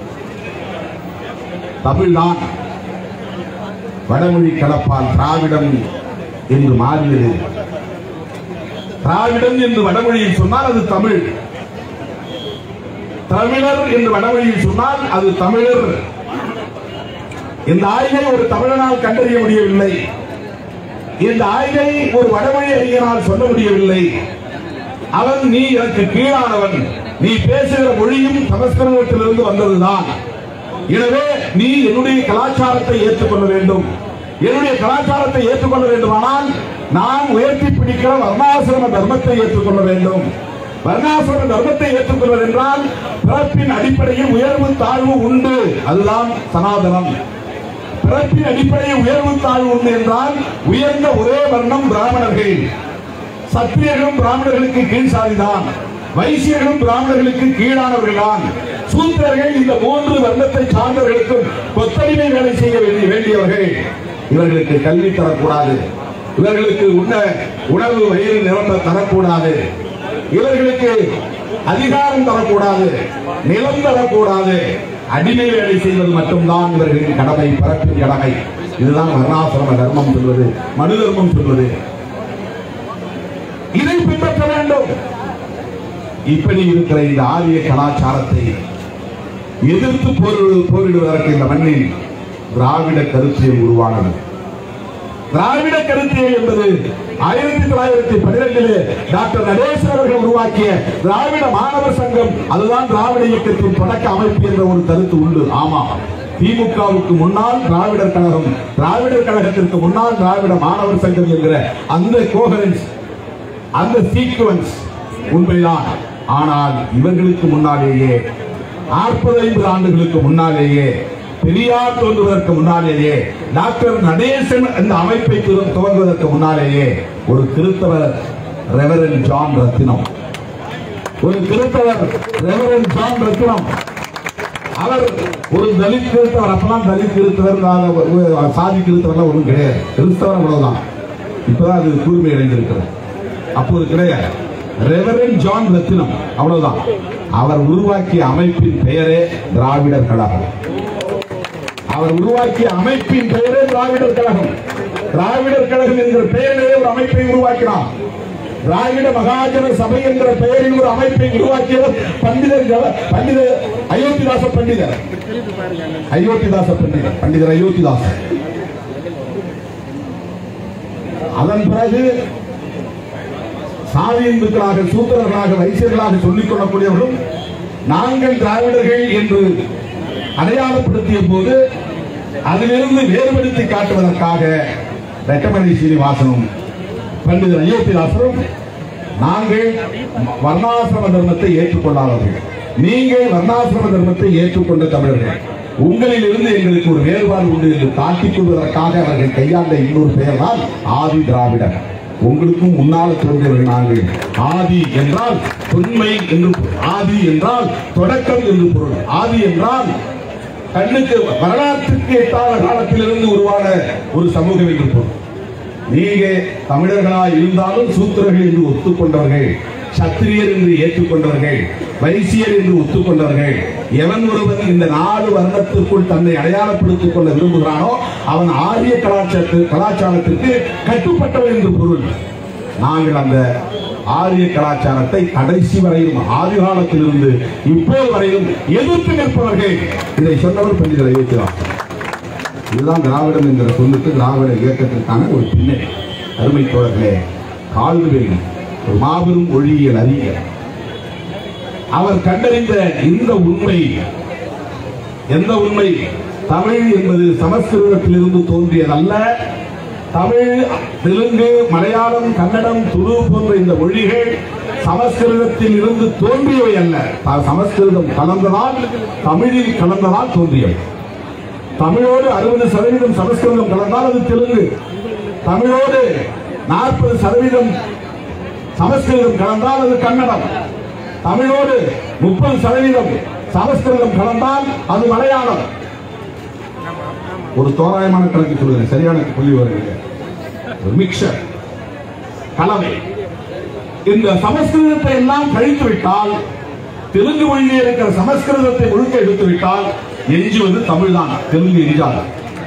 தமிழ்தான் வடமொழி கலப்பால் திராவிடம் என்று மாறியது திராவிடம் என்று வடமொழியில் சொன்னால் அது தமிழ் தமிழர் என்று வடமொழியில் சொன்னால் அது தமிழர் இந்த ஆய்வை ஒரு தமிழனால் கண்டறிய முடியவில்லை இந்த ஆய்வை ஒரு வடமொழி அறிஞனால் சொல்ல முடியவில்லை அவன் நீ எனக்கு கீழானவன் நீ பேசுகிற மொழியும் சமஸ்கிருதத்திலிருந்து வந்ததுதான் எனவே நீ என்னுடைய கலாச்சாரத்தை ஏற்றுக்கொள்ள வேண்டும் என்னுடைய கலாச்சாரத்தை ஏற்றுக்கொள்ள வேண்டுமானால் நான் உயர்த்தி பிடிக்கிற வர்ணாசிரம தர்மத்தை ஏற்றுக்கொள்ள வேண்டும் வர்ணாசிரம தர்மத்தை ஏற்றுக்கொள்வது என்றால் பிறப்பின் அடிப்படையில் உயர்வு தாழ்வு உண்டு அதுதான் சனாதனம் பிறப்பின் அடிப்படையில் உயர்வு தாழ்வு உண்டு என்றால் உயர்ந்த ஒரே வர்ணம் பிராமணர்கள் சத்திரியர்களும் பிராமணர்களுக்கு கீழ் சாதிதான் வைசியர்களும் பிராமணர்களுக்கு கீழானவர்கள்தான் சூத்திரர்கள் இந்த மூன்று வர்ணத்தை சார்ந்தவர்களுக்கும் கொத்தடிமை வேலை செய்ய வேண்டிய வேண்டியவர்கள் இவர்களுக்கு கல்வி தரக்கூடாது இவர்களுக்கு உண்ண உணவு வயிறு நிரம்ப தரக்கூடாது இவர்களுக்கு அதிகாரம் தரக்கூடாது நிலம் தரக்கூடாது அடிமை வேலை செய்வது மட்டும்தான் இவர்களின் கடமை பிறப்பின் கடமை இதுதான் வர்ணாசிரம தர்மம் சொல்வது மனு தர்மம் சொல்வது இதை பின்பற்ற வேண்டும் இப்படி இருக்கிற இந்த ஆரிய கலாச்சாரத்தை எதிர்த்து போரிடு போரிடுவதற்கு இந்த மண்ணில் திராவிட கருத்தியல் உருவானது திராவிட கருத்தியல் என்பது ஆயிரத்தி தொள்ளாயிரத்தி பன்னிரெண்டிலே டாக்டர் நடேசன் அவர்கள் உருவாக்கிய திராவிட மாணவர் சங்கம் அதுதான் திராவிட இயக்கத்தின் தொடக்க அமைப்பு என்ற ஒரு கருத்து உண்டு ஆமா திமுகவுக்கு முன்னால் திராவிடர் கழகம் திராவிடர் கழகத்திற்கு முன்னால் திராவிட மாணவர் சங்கம் என்கிற அந்த கோகரன்ஸ் அந்த சீக்வன்ஸ் உண்மைதான் ஆனால் இவர்களுக்கு முன்னாலேயே நாற்பது ஐம்பது ஆண்டுகளுக்கு முன்னாலேயே பெரியார் தோன்றுவதற்கு முன்னாலேயே டாக்டர் நடேசன் அந்த அமைப்பை துவ- துவங்குவதற்கு முன்னாலேயே ஒரு கிறிஸ்தவர் ரெவரன் ஜான் ரத்தினம் ஒரு கிறிஸ்தவர் ரெவரன் ஜான் ரத்தினம் அவர் ஒரு தலித் கிறிஸ்தவர் அப்பெல்லாம் தலித் கிறிஸ்தவர் நான் ஒரு சாதி கிறிஸ்தவர்லாம் ஒன்றும் கிடையாது கிறிஸ்தவர் அவ்வளவுதான் இப்பதான் அது கூர்மை அடைந்திருக்கிறது அப்போது கிடையாது ரெவரன் ஜான் ரத்தினம் அவ்வளவுதான் அவர் உருவாக்கிய அமைப்பின் பெயரே திராவிடர் கழகம் அவர் உருவாக்கிய அமைப்பின் பெயரே திராவிடர் கழகம் திராவிடர் கழகம் என்கிற பெயரிலே ஒரு அமைப்பை உருவாக்கினார் திராவிட மகாஜன சபை என்கிற பெயரில் ஒரு அமைப்பை உருவாக்கியவர் பண்டிதர் ஜவ- பண்டிதர் அயோத்திதாச பண்டிதர் அயோத்திதாச பண்டிதர் பண்டிதர் அயோத்திதாசர் அதன் பிறகு சாதி இந்துக்களாக சூத்திரர்களாக வைசியர்களாக சொல்லிக் கொள்ளக்கூடியவர்களும் நாங்கள் திராவிடர்கள் என்று அடையாளப்படுத்திய போது அதிலிருந்து வேறுபடுத்தி காட்டுவதற்காக ரெட்டமணி சீனிவாசனும் பண்டிதர் அயோத்திதாசரும் நாங்கள் வர்ணாசிரம தர்மத்தை ஏற்றுக்கொள்ளாதவர்கள் நீங்கள் வர்ணாசிரம தர்மத்தை ஏற்றுக்கொண்ட தமிழர்கள் உங்களில் இருந்து எங்களுக்கு ஒரு வேறுபாடு உண்டு என்று காட்டிக் கொள்வதற்காக அவர்கள் கையாண்ட இன்னொரு பெயர் தான் ஆதி திராவிடர் உங்களுக்கும் முன்னால் தோன்றியவர்கள் நாங்கள் ஆதி என்றால் தொன்மை என்று பொருள். ஆதி என்றால் தொடக்கம் என்று பொருள் ஆதி என்றால் கண்ணுக்கு வரலாற்றுக்கு எட்டாத காலத்திலிருந்து உருவான ஒரு சமூகம் என்று பொருள் நீங்க தமிழர்களாய் இருந்தாலும் சூத்திரர்கள் என்று ஒத்துக்கொண்டவர்கள் சத்திரியர் என்று ஏற்றுக்கொண்டவர்கள் வைசியர் என்று ஒத்துக்கொண்டவர்கள் எவன் ஒருவன் இந்த நாலு வருடத்திற்குள் தன்னை அடையாளப்படுத்திக் கொள்ள விரும்புகிறானோ அவன் ஆரிய கலாச்சாரத்து கலாச்சாரத்திற்கு கட்டுப்பட்டவன் என்று பொருள் நாங்கள் அந்த ஆரிய கலாச்சாரத்தை கடைசி வரையிலும் ஆதி காலத்திலிருந்து இப்போது வரையிலும் எதிர்த்து நிற்பவர்கள் இதை சொன்னவர் பண்டிதர் அயோத்திதாசன் இதுதான் திராவிடம் என்கிற சொல்லுக்கு திராவிட இயக்கத்திற்கான ஒரு பின்னணி அருமை தோழர்களே கால்டுவெல் ஒரு மாபெரும் ஒழியியல் அறிஞர் அவர் கண்டறிந்த இந்த உண்மை எந்த உண்மை தமிழ் என்பது சமஸ்கிருதத்திலிருந்து தோன்றியதல்ல தமிழ் தெலுங்கு மலையாளம் கன்னடம் துரு போன்ற இந்த மொழிகள் சமஸ்கிருதத்தில் இருந்து தோன்றியவை அல்ல த- சமஸ்கிருதம் கலந்ததால் தமிழில் கலந்ததால் தோன்றியவை தமிழோடு அறுபது சதவீதம் சமஸ்கிருதம் கலந்தால் அது தெலுங்கு தமிழோடு நாற்பது சதவீதம் சமஸ்கிருதம் கலந்தால் அது கன்னடம் தமிழோடு முப்பது சதவீதம் சமஸ்கிருதம் கலந்தால் அது மலையாளம் ஒரு தோராயமான கணக்கு சொல்லுகிறேன் சரியான புள்ளி வருகிறது ஒரு மிக்சர் கலவை இந்த சமஸ்கிருதத்தை எல்லாம் கழித்து விட்டால் தெலுங்கு மொழியிலே இருக்கிற சமஸ்கிருதத்தை முழுக்க எடுத்து விட்டால் எஞ்சுவது தமிழ்தான் தெலுங்கு எஞ்சாது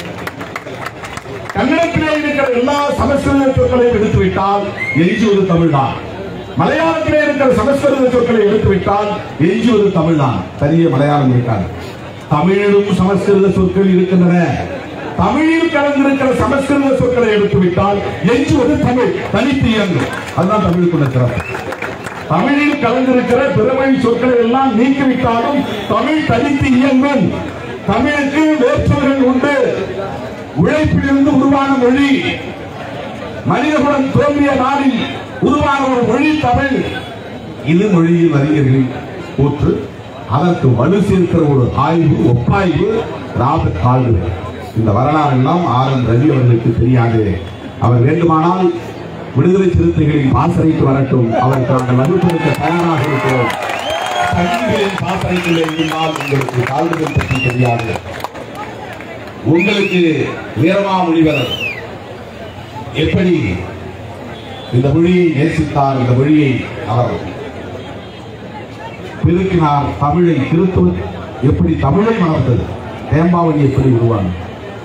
கன்னடத்திலே இருக்கிற எல்லா சமஸ்கிருத சொற்களையும் எடுத்து விட்டால் எஞ்சுவது தமிழ்தான் மலையாளத்திலே இருக்கிற சமஸ்கிருத சொற்களை எடுத்து விட்டால் எஞ்சுவது தமிழ்தான் பெரிய மலையாளம் இருக்காது தமிழிலும் சமஸ்கிருத சொற்கள் இருக்கின்றன தமிழில் கலந்திருக்கிற சமஸ்கிருத சொற்களை எடுத்து விட்டால் எஞ்சுவது தமிழ் தனித்து இயங்கும் அதுதான் தமிழுக்குள்ள சிறப்பு தமிழில் கலந்திருக்கிற பிறமொழி சொற்களை எல்லாம் நீக்கிவிட்டாலும் தமிழ் தனித்து இயங்கும் தமிழுக்கு வேற்றுமைகள் உண்டு உழைப்பிலிருந்து உருவான மொழி மனிதகுலம் தோன்றிய நாளில் உருவான ஒரு மொழி தமிழ் இது மொழியில் அறிஞர்களின் கூற்று அதற்கு வலு சேர்க்கிற ஒரு ஆய்வு ஒப்பாய்வு ராபர்ட் கால்டுவெல் இந்த வரலாறு எல்லாம் ஆர் என் ரவி அவர்களுக்கு தெரியாது அவர் வேண்டுமானால் விடுதலை சிறுத்தைகளின் பாசறைக்கு வரட்டும் அவருக்கு நாங்கள் வகுப்பெடுக்க தயாராக இருக்கிறோம் சங்கிகளின் பாசறைக்குள்ளே இருந்தால் உங்களுக்கு கால்டுவெல் பற்றி தெரியாது உங்களுக்கு வீரமாமுனிவர் எப்படி இந்த மொழியை நேசித்தார் இந்த மொழியை அவர் பெருக்கினார் தமிழை திருத்துவ எப்படி தமிழை மலர்ந்தது தேம்பாவணி எப்படி உருவானது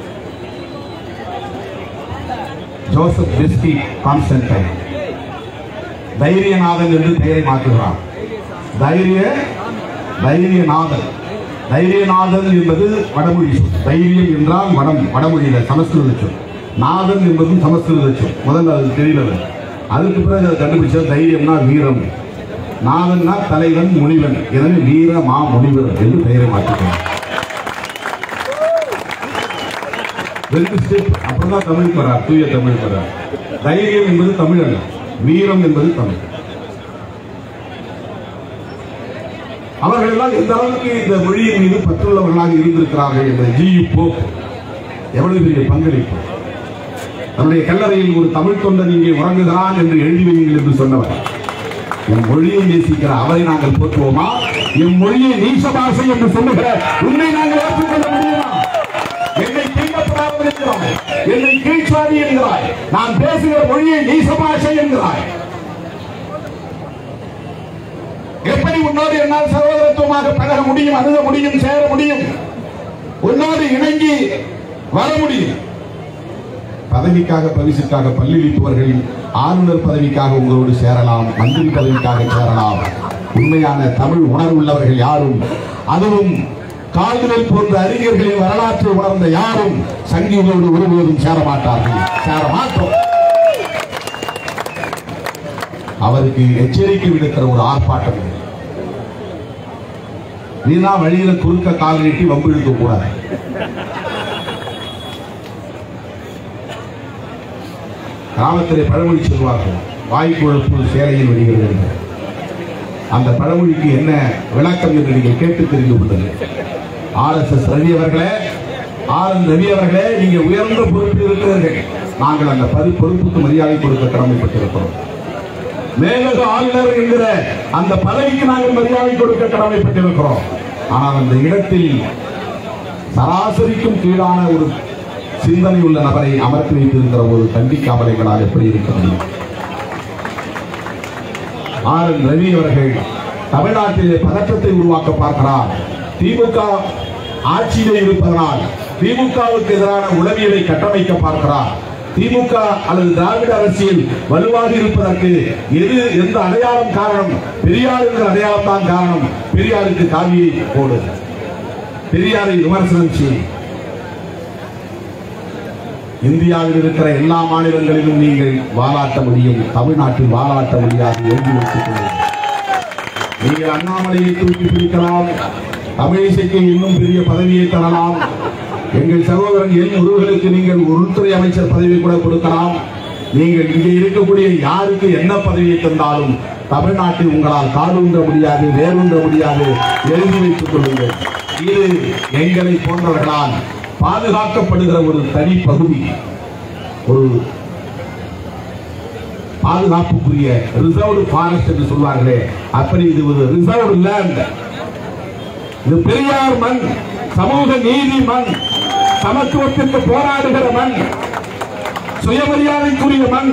ஜோசப் பிஸ்கி கான்ஸ்டன்டைன் தைரியநாதன் என்று பெயரை மாற்றுகிறார் தைரிய தைரியநாதன் தைரியநாதன் என்பது வடமொழி சொல் தைரியம் என்றால் வடம் வடமொழியில சமஸ்கிருத சொல் நாதன் என்பதும் சமஸ்கிருத சொல் முதல்ல அது தெரியல அதுக்கு பிறகு அதை கண்டுபிடிச்ச தைரியம்னா வீரம் நாதன்னா தலைவன் முனிவன் எனவே வீர மா முனிவர் என்று பெயரை மாற்றிக்கிறார் ரெண்டு ஸ்டெப் அப்புறம் தான் தமிழ் வரார் தூய தமிழ் வரார் தைரியம் என்பது தமிழ் அல்ல வீரம் என்பது தமிழ் அவர்கள் எல்லாம் எந்த அளவுக்கு இந்த மொழியின் மீது பற்றுள்ளவர்களாக இருந்திருக்கிறார்கள் என்ற ஜி யு போப் எவ்வளவு பெரிய பங்களிப்பு தன்னுடைய கல்லறையில் ஒரு தமிழ் தொண்டன் இங்கே உறங்குகிறான் என்று எழுதி வையுங்கள் என்று சொன்னவர் என் மொழியை நேசிக்கிற அவரை நாங்கள் போற்றுவோமா என் மொழியை நீச பாஷை என்று சொல்லுகிற உன்னை நாங்கள் ஏற்றுக்கொள்ள முடியுமா என்னை தீண்டப்படாமல் என்கிறாய் என்னை கீழ்ச்சாதி என்கிறாய் நான் பேசுகிற மொழியை நீச பாஷை என்கிறாய் எப்படி உன்னோடு என்னால் சகோதரத்துவமாக பழக முடியும் அணுக முடியும் சேர முடியும் உன்னோடு இணங்கி வர முடியும் பதவிக்காக பரிசுக்காக பல்லிழிப்பவர்கள் ஆளுநர் பதவிக்காக உங்களோடு சேரலாம் மந்திரி பதவிக்காக சேரலாம் உண்மையான தமிழ் உணர்வுள்ளவர்கள் யாரும் அதுவும் கால்விரல் போன்ற அறிஞர்களின் வரலாற்றை உணர்ந்த யாரும் சங்கிகளோடு ஒருபோதும் சேர மாட்டார்கள் சேர மாட்டோம் அவருக்கு எச்சரிக்கை விடுக்கிற ஒரு ஆர்ப்பாட்டம் இது. நீனா வழியில குறுக்க கால் நீட்டி வம்பு இழுக்க கூடாது கிராமத்திலே பழமொழி சொல்வார்கள் வாய்க்குழப்பு சேலையில் வருகிறது என்று. அந்த பழமொழிக்கு என்ன விளக்கம் என்று நீங்கள் கேட்டு தெரிந்து கொள்ளுங்கள் ஆர் எஸ் எஸ் ரவி அவர்களே ஆர் என் ரவி அவர்களே நீங்க உயர்ந்த பொறுப்பில் இருக்கிறீர்கள் நாங்கள் அந்த பரி பொறுப்புக்கு மரியாதை கொடுக்க கடமைப்பட்டிருக்கிறோம் மேலக ஆளுநர் என்கிற அந்த பதவிக்கு நாங்கள் மரியாதை கொடுக்க கடமைப்பட்டிருக்கிறோம் ஆனால் அந்த இடத்தில் சராசரிக்கும் கீழான ஒரு சிந்தனை உள்ள நபரை அமர்த்தி வைத்திருக்கிற ஒரு கண்டிக்காமலை எங்களால் எப்படி இருக்க முடியும் ஆர் என் ரவி அவர்கள் தமிழ்நாட்டிலே பதற்றத்தை உருவாக்க பார்க்கிறார் திமுக ஆட்சியிலே இருப்பதனால் திமுகவுக்கு எதிரான உளவியலை கட்டமைக்க பார்க்கிறார் திமுக அல்லது திராவிட அரசியல் வலுவாக இருப்பதற்கு எது எந்த அடையாளம் காரணம் பெரியார் என்ற அடையாளம் தான் காரணம் பெரியாருக்கு காவியை போடு பெரியாரை விமர்சனம் செய் இந்தியாவில் இருக்கிற எல்லா மாநிலங்களிலும் நீங்கள் வாலாட்ட முடியும் தமிழ்நாட்டில் வாலாட்ட முடியாது எழுதி வைத்துக் கொள்ளுங்கள் நீங்கள் அண்ணாமலையை தூக்கி பிடிக்கலாம் தமிழிசைக்கு இன்னும் பெரிய பதவியை தரலாம் எங்கள் சகோதரன் என் உறவுகளுக்கு நீங்கள் உள்துறை அமைச்சர் பதவி கூட கொடுக்கலாம் நீங்கள் இங்கே இருக்கக்கூடிய யாருக்கு என்ன பதவியை தந்தாலும் தமிழ்நாட்டில் உங்களால் காலூன்ற முடியாது வேரூன்ற முடியாது எழுதி வைத்துக் கொள்ளுங்கள் இது எங்களை போன்றவர்களால் பாதுகாக்கப்படுகிற ஒரு தனி பகுதி ஒரு பாதுகாப்புக்குரிய ரிசர்வ்டு ஃபாரஸ்ட் என்று சொல்வார்களே அப்படி இது ஒரு ரிசர்வ்டு லேண்ட் இது பெரியார் மண் சமூக நீதி மண் சமத்துவத்திற்கு போராடுகிற மண் சுயமரியாதைக்குரிய மண்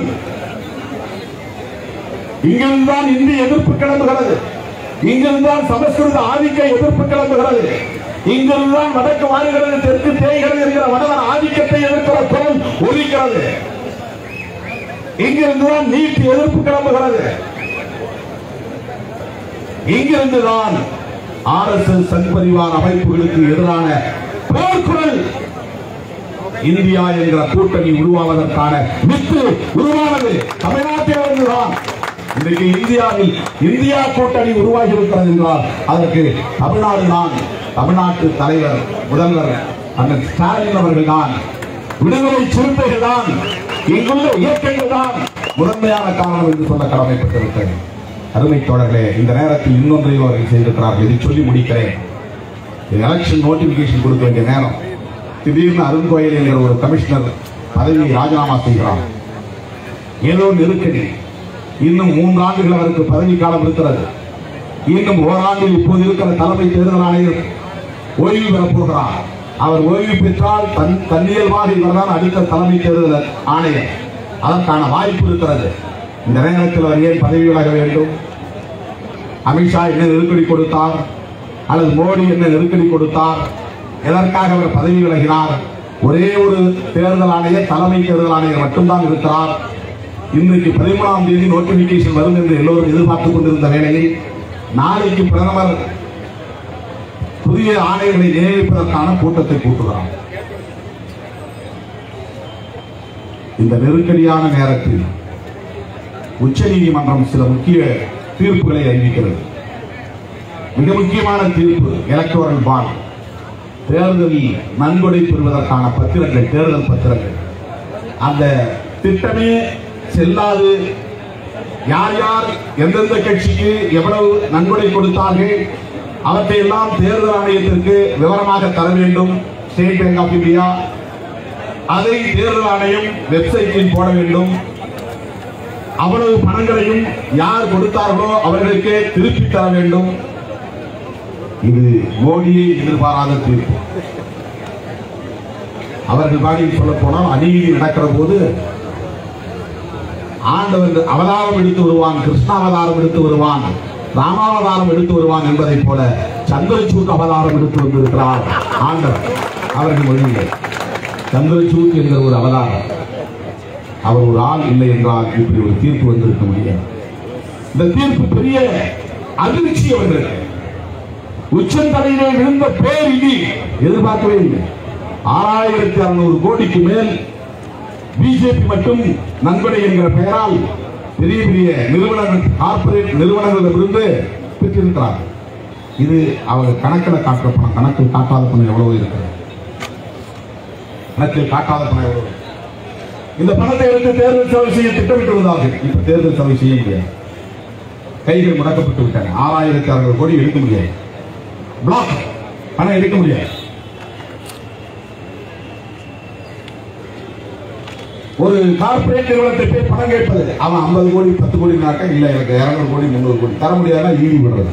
இங்கிருந்துதான் இந்தி எதிர்ப்பு கிளம்புகிறது இங்கிருந்துதான் சமஸ்கிருத ஆதிக்க எதிர்ப்பு கிளம்புகிறது இங்கிருந்துதான் வடக்கு வாழ்கிறது தெற்கு தேய்கிறது என்கிற வடவர் ஆதிக்கத்தை எதிர்க்கிற குரல் ஒலிக்கிறது இங்கிருந்துதான் நீட் எதிர்ப்பு கிளம்புகிறது இங்கிருந்துதான் R S S Sangh Parivar அமைப்புகளுக்கு எதிரான போர்க்குரல் இந்தியா என்கிற கூட்டணி உருவாவதற்கான வித்து உருவானது தமிழ்நாட்டிலிருந்துதான் இன்றைக்கு இந்தியாவில் இந்தியா கூட்டணி உருவாகி இருக்கிறது என்றால் அதற்கு தமிழ்நாடு தான் தமிழ்நாட்டு தலைவர் முதல்வர் அண்ணன் ஸ்டாலின் அவர்கள் தான் விடுதலை சிறுத்தைகள் தான் இங்குள்ள இயக்கங்கள் தான் முதன்மையான காரணம் என்று சொல்ல கடமைப்பட்டிருக்கிறது அருமை தோழர்களே இந்த நேரத்தில் இன்னொன்றையும் அவர்கள் செய்திருக்கிறார்கள் இதை சொல்லி முடிக்கிறேன் எலெக்ஷன் நோட்டிபிகேஷன் கொடுக்க வேண்டிய நேரம் திடீர்னு அருண் கோயல் என்கிற ஒரு கமிஷனர் பதவியை ராஜினாமா செய்கிறார் ஏதோ நெருக்கடி இன்னும் மூன்று ஆண்டுகள் அவருக்கு பதவி காலம் இருக்கிறது இன்னும் ஓராண்டில் இப்போது இருக்கிற தலைமை தேர்தல் ஆணையர் ஓய்வு பெறப் போகிறார் அவர் ஓய்வு பெற்றால் தன் தன்னியல்பாக இவர்தான் அடுத்த தலைமை தேர்தல் ஆணையர் அதற்கான வாய்ப்பு இருக்கிறது இந்த நேரத்தில் அவர் ஏன் பதவி விலக வேண்டும் அமித்ஷா என்ன நெருக்கடி கொடுத்தார் அல்லது மோடி என்ன நெருக்கடி கொடுத்தார் எதற்காக அவர் பதவி விலகினார் ஒரே ஒரு தேர்தல் ஆணையர் தலைமை தேர்தல் ஆணையர் மட்டும்தான் இருக்கிறார் இன்றைக்கு பதிமூணாம் தேதி நோட்டிபிகேஷன் வரும் என்று எல்லோரும் எதிர்பார்த்துக் கொண்டிருந்த வேளையில் நாளைக்கு பிரதமர் புதிய ஆணையர்களை நியமிப்பதற்கான கூட்டத்தை கூட்டுகிறார் இந்த நெருக்கடியான நேரத்தில் உச்சநீதிமன்றம் சில முக்கிய தீர்ப்புகளை அறிவிக்கிறது மிக முக்கியமான தீர்ப்பு எலக்டோரல் பாண்ட் தேர்தலில் நன்கொடை பெறுவதற்கான பத்திரங்கள் தேர்தல் பத்திரங்கள் அந்த திட்டமே செல்லாது யார் யார் எந்தெந்த கட்சிக்கு எவ்வளவு நன்கொடை கொடுத்தார்கள் அவற்றை எல்லாம் தேர்தல் ஆணையத்திற்கு விவரமாக தர வேண்டும் ஸ்டேட் பேங்க் ஆஃப் இந்தியா அதை தேர்தல் ஆணையம் வெப்சைட்டில் போட வேண்டும் அவ்வளவு பணங்களையும் யார் கொடுத்தார்களோ அவர்களுக்கே திருப்பி தர வேண்டும் இது மோடியை எதிர்பாராத தீர்ப்பு அவர்கள் பாணியில் சொல்ல போனால் அநீதி நடக்கிற போது ஆண்டவன் அவதாரம் எடுத்து வருவான் கிருஷ்ணாவதாரம் எடுத்து வருவான் ராமாவதாரம் எடுத்து வருவான் என்பதைப் போல சந்திரசூட் அவதாரம் எடுத்து வந்திருக்கிறார் ஆண்டவன் அவர்கள் மொழியிலே சந்திரசூட் என்கிற ஒரு அவதாரம் அவர் ஒரு ஆள் இல்லை என்றால் இப்படி ஒரு தீர்ப்பு வந்திருக்க முடியாது இந்த தீர்ப்பு பெரிய அதிர்ச்சி அவர்களுக்கு உச்சந்தலையிலே விழுந்த பேரிடி எதிர்பார்க்கவே இல்லை ஆறாயிரத்தி அறுநூறு கோடிக்கு மேல் பிஜேபி மட்டும் நன்கொடை என்கிற பெயரால் பெரிய பெரிய நிறுவனங்கள் கார்ப்பரேட் நிறுவனங்களிடமிருந்து பெற்றிருக்கிறார் இது அவங்க கணக்கில் காட்டுற பணம் கணக்கில் காட்டாத பணம் எவ்வளவு இருக்கிறது கணக்கில் காட்டாத பணம் எவ்வளவு இந்த பணத்தை எடுத்து தேர்தல் செலவு செய்ய திட்டமிட்டு வந்தார்கள் இப்ப தேர்தல் செலவு செய்ய முடியாது கைகள் முடக்கப்பட்டு விட்டன ஆறாயிரத்தி அறுநூறு கோடி எடுக்க முடியாது பிளாக் பணம் எடுக்க முடியாது ஒரு கார்ப்பரேட் நிறுவனத்தை போய் பணம் கேட்பது அவன் ஐம்பது கோடி பத்து கோடி நாக்க இல்ல எனக்கு இருநூறு கோடி முந்நூறு கோடி தர முடியாதுன்னா ஈடி விடுறது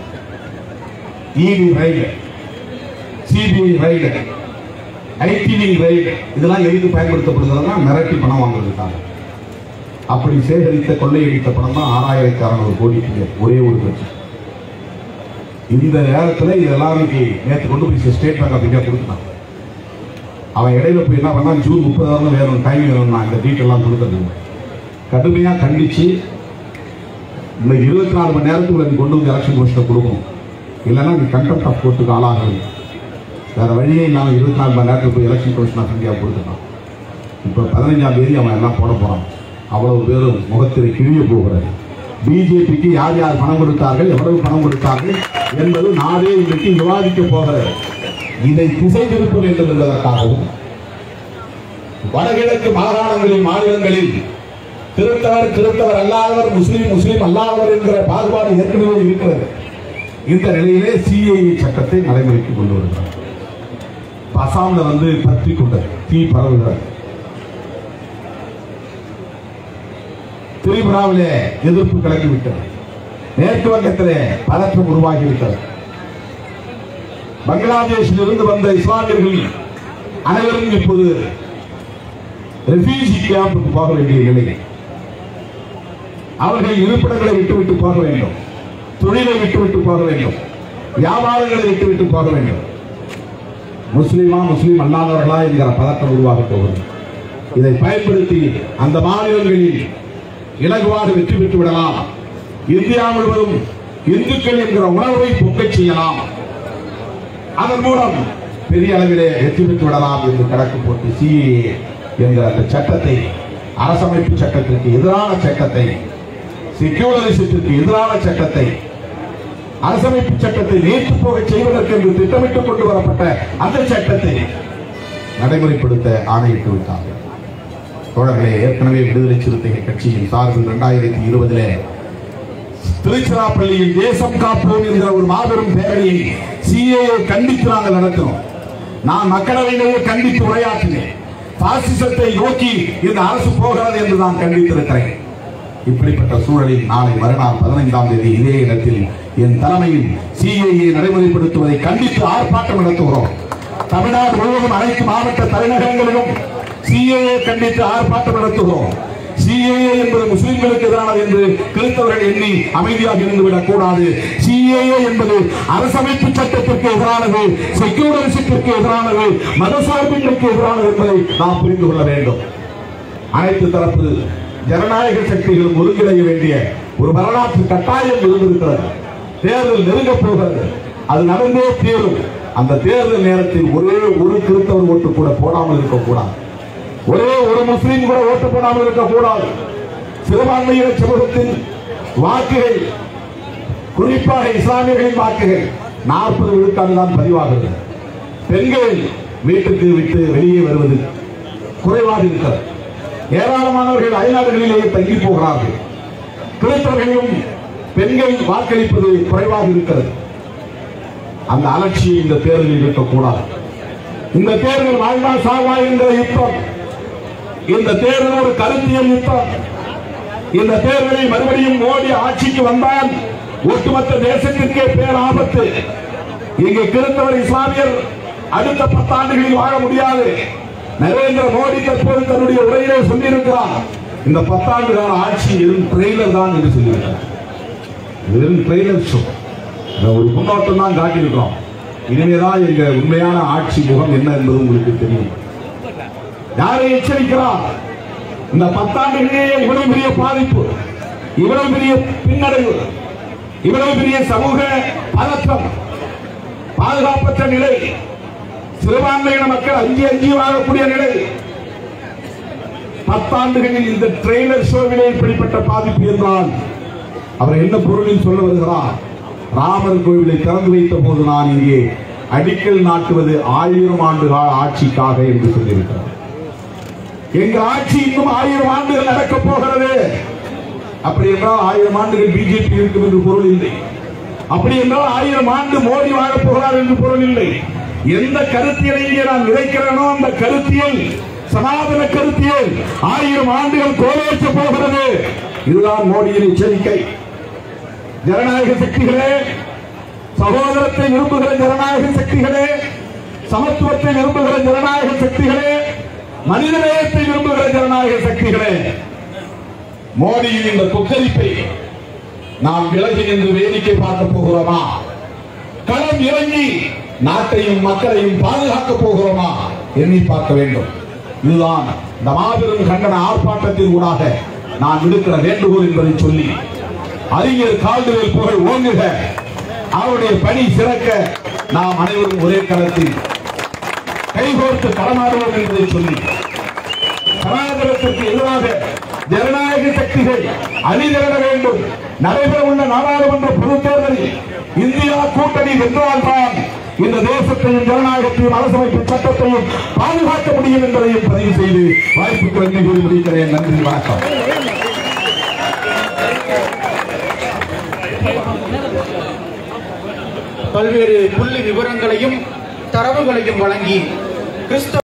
ஈடி ரைடு சிபிஐ ரைடு ஐடிவி ரைடு இதெல்லாம் எதுக்கு பயன்படுத்தப்படுகிறதுனா மிரட்டி பணம் வாங்குறதுக்காக அப்படி சேகரித்த கொள்ளையடித்த பணம் தான் ஆறாயிரத்தி அறுநூறு கோடிக்கு ஒரே ஒரு கட்சி இந்த நேரத்தில் இதெல்லாம் இன்னைக்கு நேற்று கொண்டு போய் ஸ்டேட் பேங்க் ஆஃப் இந்தியா கொடுத்துட்டான் அவன் இடையில போய் என்ன பண்ணா ஜூன் முப்பதாயிரம் வேணும் டைம் வேணும் நான் இந்த டீட்டெல்லாம் கொடுத்தது கடுமையா கண்டிச்சு இந்த இருபத்தி நாலு மணி நேரத்துக்குள்ள நீ கொண்டு வந்து எலெக்ஷன் கமிஷனை கொடுக்கணும் இல்லைன்னா நீ கண்டெம்ட் ஆஃப் கோர்ட்டுக்கு ஆளாகணும் வேற வழியே இல்லாமல் இருபத்தி நாலு மணி நேரத்துக்கு போய் எலெக்ஷன் கமிஷன் ஆஃப் இந்தியா கொடுத்துட்டான் இப்போ பதினஞ்சாம் தேதி அவன் எல்லாம் போட போறான் அவ்வளவு பேரும் முகத்திரை கிழிய போகிறது பிஜேபிக்கு யார் யார் பணம் கொடுத்தார்கள் எவ்வளவு பணம் கொடுத்தார்கள் என்பது நாடே இன்றைக்கு விவாதிக்க போகிறது இதை திசை திருப்ப வேண்டும் என்பதற்காகவும் வடகிழக்கு மாகாணங்களில் மாநிலங்களில் திருத்தவர் திருத்தவர் அல்லாதவர் முஸ்லீம் முஸ்லீம் அல்லாதவர் என்கிற பாகுபாடு ஏற்கனவே இருக்கிறது இந்த நிலையிலே சிஐஏ சட்டத்தை நடைமுறைக்கு கொண்டு வருகிறார் இப்ப அசாம்ல வந்து பற்றி கொண்டது தீ பரவுகிறது திரிபுராவிலே எதிர்ப்பு கிளம்பிவிட்டது மேற்கு வங்கத்திலே பதற்றம் உருவாகிவிட்டது பங்களாதேஷில் இருந்து வந்த இஸ்லாமியர்கள் அனைவரும் இப்போது ரெஃப்யூஜி கேம்புக்கு போக வேண்டிய நிலை அவர்கள் இருப்பிடங்களை விட்டுவிட்டு போக வேண்டும் தொழிலை விட்டுவிட்டு போக வேண்டும் வியாபாரங்களை விட்டுவிட்டு போக வேண்டும் முஸ்லிமா முஸ்லிம் அல்லாதவர்களா என்கிற பதட்டம் உருவாக போகிறது இதை பயன்படுத்தி அந்த மாநிலங்களில் இலகுவாக வெற்றி பெற்று விடலாம் இந்தியா முழுவதும் இந்துக்கள் என்கிற உணர்வை பொங்கச் செய்யலாம் அதன் மூலம் பெரிய அளவிலே வெற்றி பெற்று விடலாம் என்று கணக்கு போட்டு சிஏஏ என்கிற அந்த சட்டத்தை அரசமைப்பு சட்டத்திற்கு எதிரான சட்டத்தை செக்யூலரிசத்திற்கு எதிரான சட்டத்தை அரசமைப்பு சட்டத்தை நேற்று போக செய்வதற்கு என்று திட்டமிட்டுக் கொண்டு வரப்பட்ட அந்த சட்டத்தை நடைமுறைப்படுத்த ஆணையிட்டு விட்டார்கள் தோழர்களே ஏற்கனவே விடுதலை சிறுத்தைகள் கட்சியின் சார்பில் இரண்டாயிரத்தி இருபதிலே திருச்சிராப்பள்ளியில் தேசம் காப்போம் என்கிற ஒரு மாபெரும் பேரணியை சிஏஏ கண்டித்து நாங்கள் நடத்தினோம் நான் மக்களவையிலேயே கண்டித்து உரையாற்றினேன் பாசிசத்தை நோக்கி இந்த அரசு போகிறது என்று நான் கண்டித்திருக்கிறேன் இப்படிப்பட்ட சூழலில் நாளை மறுநாள் பதினைந்தாம் தேதி இதே இடத்தில் என் தலைமையில் சிஏஏ நடைமுறைப்படுத்துவதை கண்டித்து ஆர்ப்பாட்டம் நடத்துகிறோம் தமிழ்நாடு முழுவதும் அனைத்து மாவட்ட தலைநகரங்களிலும் சிஏஏ கண்டித்து ஆர்ப்பாட்டம் நடத்துகிறோம் சிஏஏ என்பது முஸ்லிம்களுக்கு எதிரானது என்று கிறிஸ்தவர்கள் எண்ணி அமைதியாக இருந்துவிடக் கூடாது சிஏஏ என்பது அரசமைப்பு சட்டத்திற்கு எதிரானது செக்யூலரிசத்திற்கு எதிரானது மதசார்பின்மைக்கு எதிரானது என்பதை நாம் புரிந்து கொள்ள வேண்டும் அனைத்து தரப்பு ஜனநாயக சக்திகளும் ஒருங்கிணைய வேண்டிய ஒரு வரலாற்று கட்டாயம் இருந்திருக்கிறது தேர்தல் நெருங்கப் போகிறது அது நடந்தே தீரும் அந்த தேர்தல் நேரத்தில் ஒரே ஒரு கிறிஸ்தவர் ஓட்டு கூட போடாமல் இருக்கக்கூடாது ஒரே ஒரு முஸ்லீம் கூட ஓட்டு போடாமல் இருக்கக்கூடாது சிறுபான்மையின சமூகத்தின் வாக்குகள் குறிப்பாக இஸ்லாமியர்களின் வாக்குகள் நாற்பது விழுக்காடு தான் பதிவாகிறது பெண்கள் வீட்டுக்கு விட்டு வெளியே வருவது குறைவாக இருக்கிறது ஏராளமானவர்கள் அயல்நாடுகளிலேயே தங்கி போகிறார்கள் கிறிஸ்தவர்களும் பெண்கள் வாக்களிப்பது குறைவாக இருக்கிறது அந்த அலட்சியை இந்த தேர்தலில் இருக்கக்கூடாது இந்த தேர்தல் வாழ்வா சாவா என்ற யுத்தம் இந்த தேர்தல் ஒரு கருத்தியல் யுத்தம் இந்த தேர்தலில் மறுபடியும் மோடி ஆட்சிக்கு வந்தால் ஒட்டுமொத்த தேசத்திற்கே பேர் ஆபத்து இங்கு கிறிஸ்தவர் இஸ்லாமியர் அடுத்த பத்தாண்டுகளில் வாழ முடியாது நரேந்திர மோடி தற்போது தன்னுடைய உரையிலே சொல்லியிருக்கிறார் இந்த பத்தாண்டு கால ஆட்சி வெறும் ட்ரெய்லர் தான் என்று சொல்லியிருக்கிறார் இது வெறும் ட்ரெய்லர் ஷோ இதை ஒரு முன்னோட்டம் தான் காட்டியிருக்கிறோம் இனிமேதான் எங்க உண்மையான ஆட்சி முகம் என்ன என்பது உங்களுக்கு தெரியும் யாரை எச்சரிக்கிறார் இந்த பத்தாண்டுகளிலேயே இவ்வளவு பெரிய பாதிப்பு இவ்வளவு பெரிய பின்னடைவு இவ்வளவு பெரிய சமூக பதற்றம் பாதுகாப்பற்ற நிலை சிறுபான்மையின மக்கள் அஞ்சி அஞ்சி வாழக்கூடிய நிலை பத்தாண்டுகளில் இந்த ட்ரெய்லர் ஷோவிலே இப்படிப்பட்ட பாதிப்பு என்றால் அவர் என்ன பொருளில் சொல்ல வருகிறார் ராமர் கோவிலை திறந்து வைத்த போது நான் இங்கே அடிக்கல் நாட்டுவது ஆயிரம் ஆண்டு கால ஆட்சிக்காக என்று சொல்லியிருக்கிறார் எங்க ஆட்சி இன்னும் ஆயிரம் ஆண்டுகள் நடக்கப் போகிறது அப்படி என்றால் ஆயிரம் ஆண்டுகள் பிஜேபி இருக்கும் என்று பொருள் இல்லை அப்படி என்றால் ஆயிரம் ஆண்டு மோடி வாழப் போகிறார் என்று பொருள் இல்லை எந்த கருத்தியலை இங்கே நான் விதைக்கிறேனோ அந்த கருத்தியல் சனாதன கருத்தியல் ஆயிரம் ஆண்டுகள் கோலோச்ச போகிறது இதுதான் மோடியின் எச்சரிக்கை ஜனநாயக சக்திகளே சகோதரத்தை விரும்புகிற ஜனநாயக சக்திகளே சமத்துவத்தை விரும்புகிற ஜனநாயக சக்திகளே மனிதநேயத்தை விரும்புகிற ஜனநாயக சக்திகளே மோடியின் இந்த கொக்கரிப்பை நாம் விலகி நின்று வேடிக்கை பார்க்க போகிறோமா களம் இறங்கி நாட்டையும் மக்களையும் பாதுகாக்க போகிறோமா எண்ணி பார்க்க வேண்டும் இதுதான் இந்த மாபெரும் கண்டன ஆர்ப்பாட்டத்தின் ஊடாக நான் விடுக்கிற வேண்டுகோள் என்பதை சொல்லி அறிஞர் கால்டுவேல் புகழ் ஓங்குக அவருடைய பணி சிறக்க நாம் அனைவரும் ஒரே களத்தில் கைகோர்த்து களமாடுவோம் என்பதை சொல்லி சனாதனத்திற்கு எதிராக ஜனநாயக சக்திகள் அணிதிரள வேண்டும் நடைபெற உள்ள நாடாளுமன்ற பொதுத் தேர்தலில் இந்தியா கூட்டணி வென்றால்தான் இந்த தேசத்தையும் ஜனநாயகத்தையும் அரசமைப்பு சட்டத்தையும் பாதுகாக்க முடியும் என்பதையும் பதிவு செய்து வாய்ப்புக்கு நன்றி கூறி முடிக்கிறேன் நன்றி வணக்கம் பல்வேறு புள்ளி விவரங்களையும் தரவுகளையும் வழங்கி கிறிஸ்தவ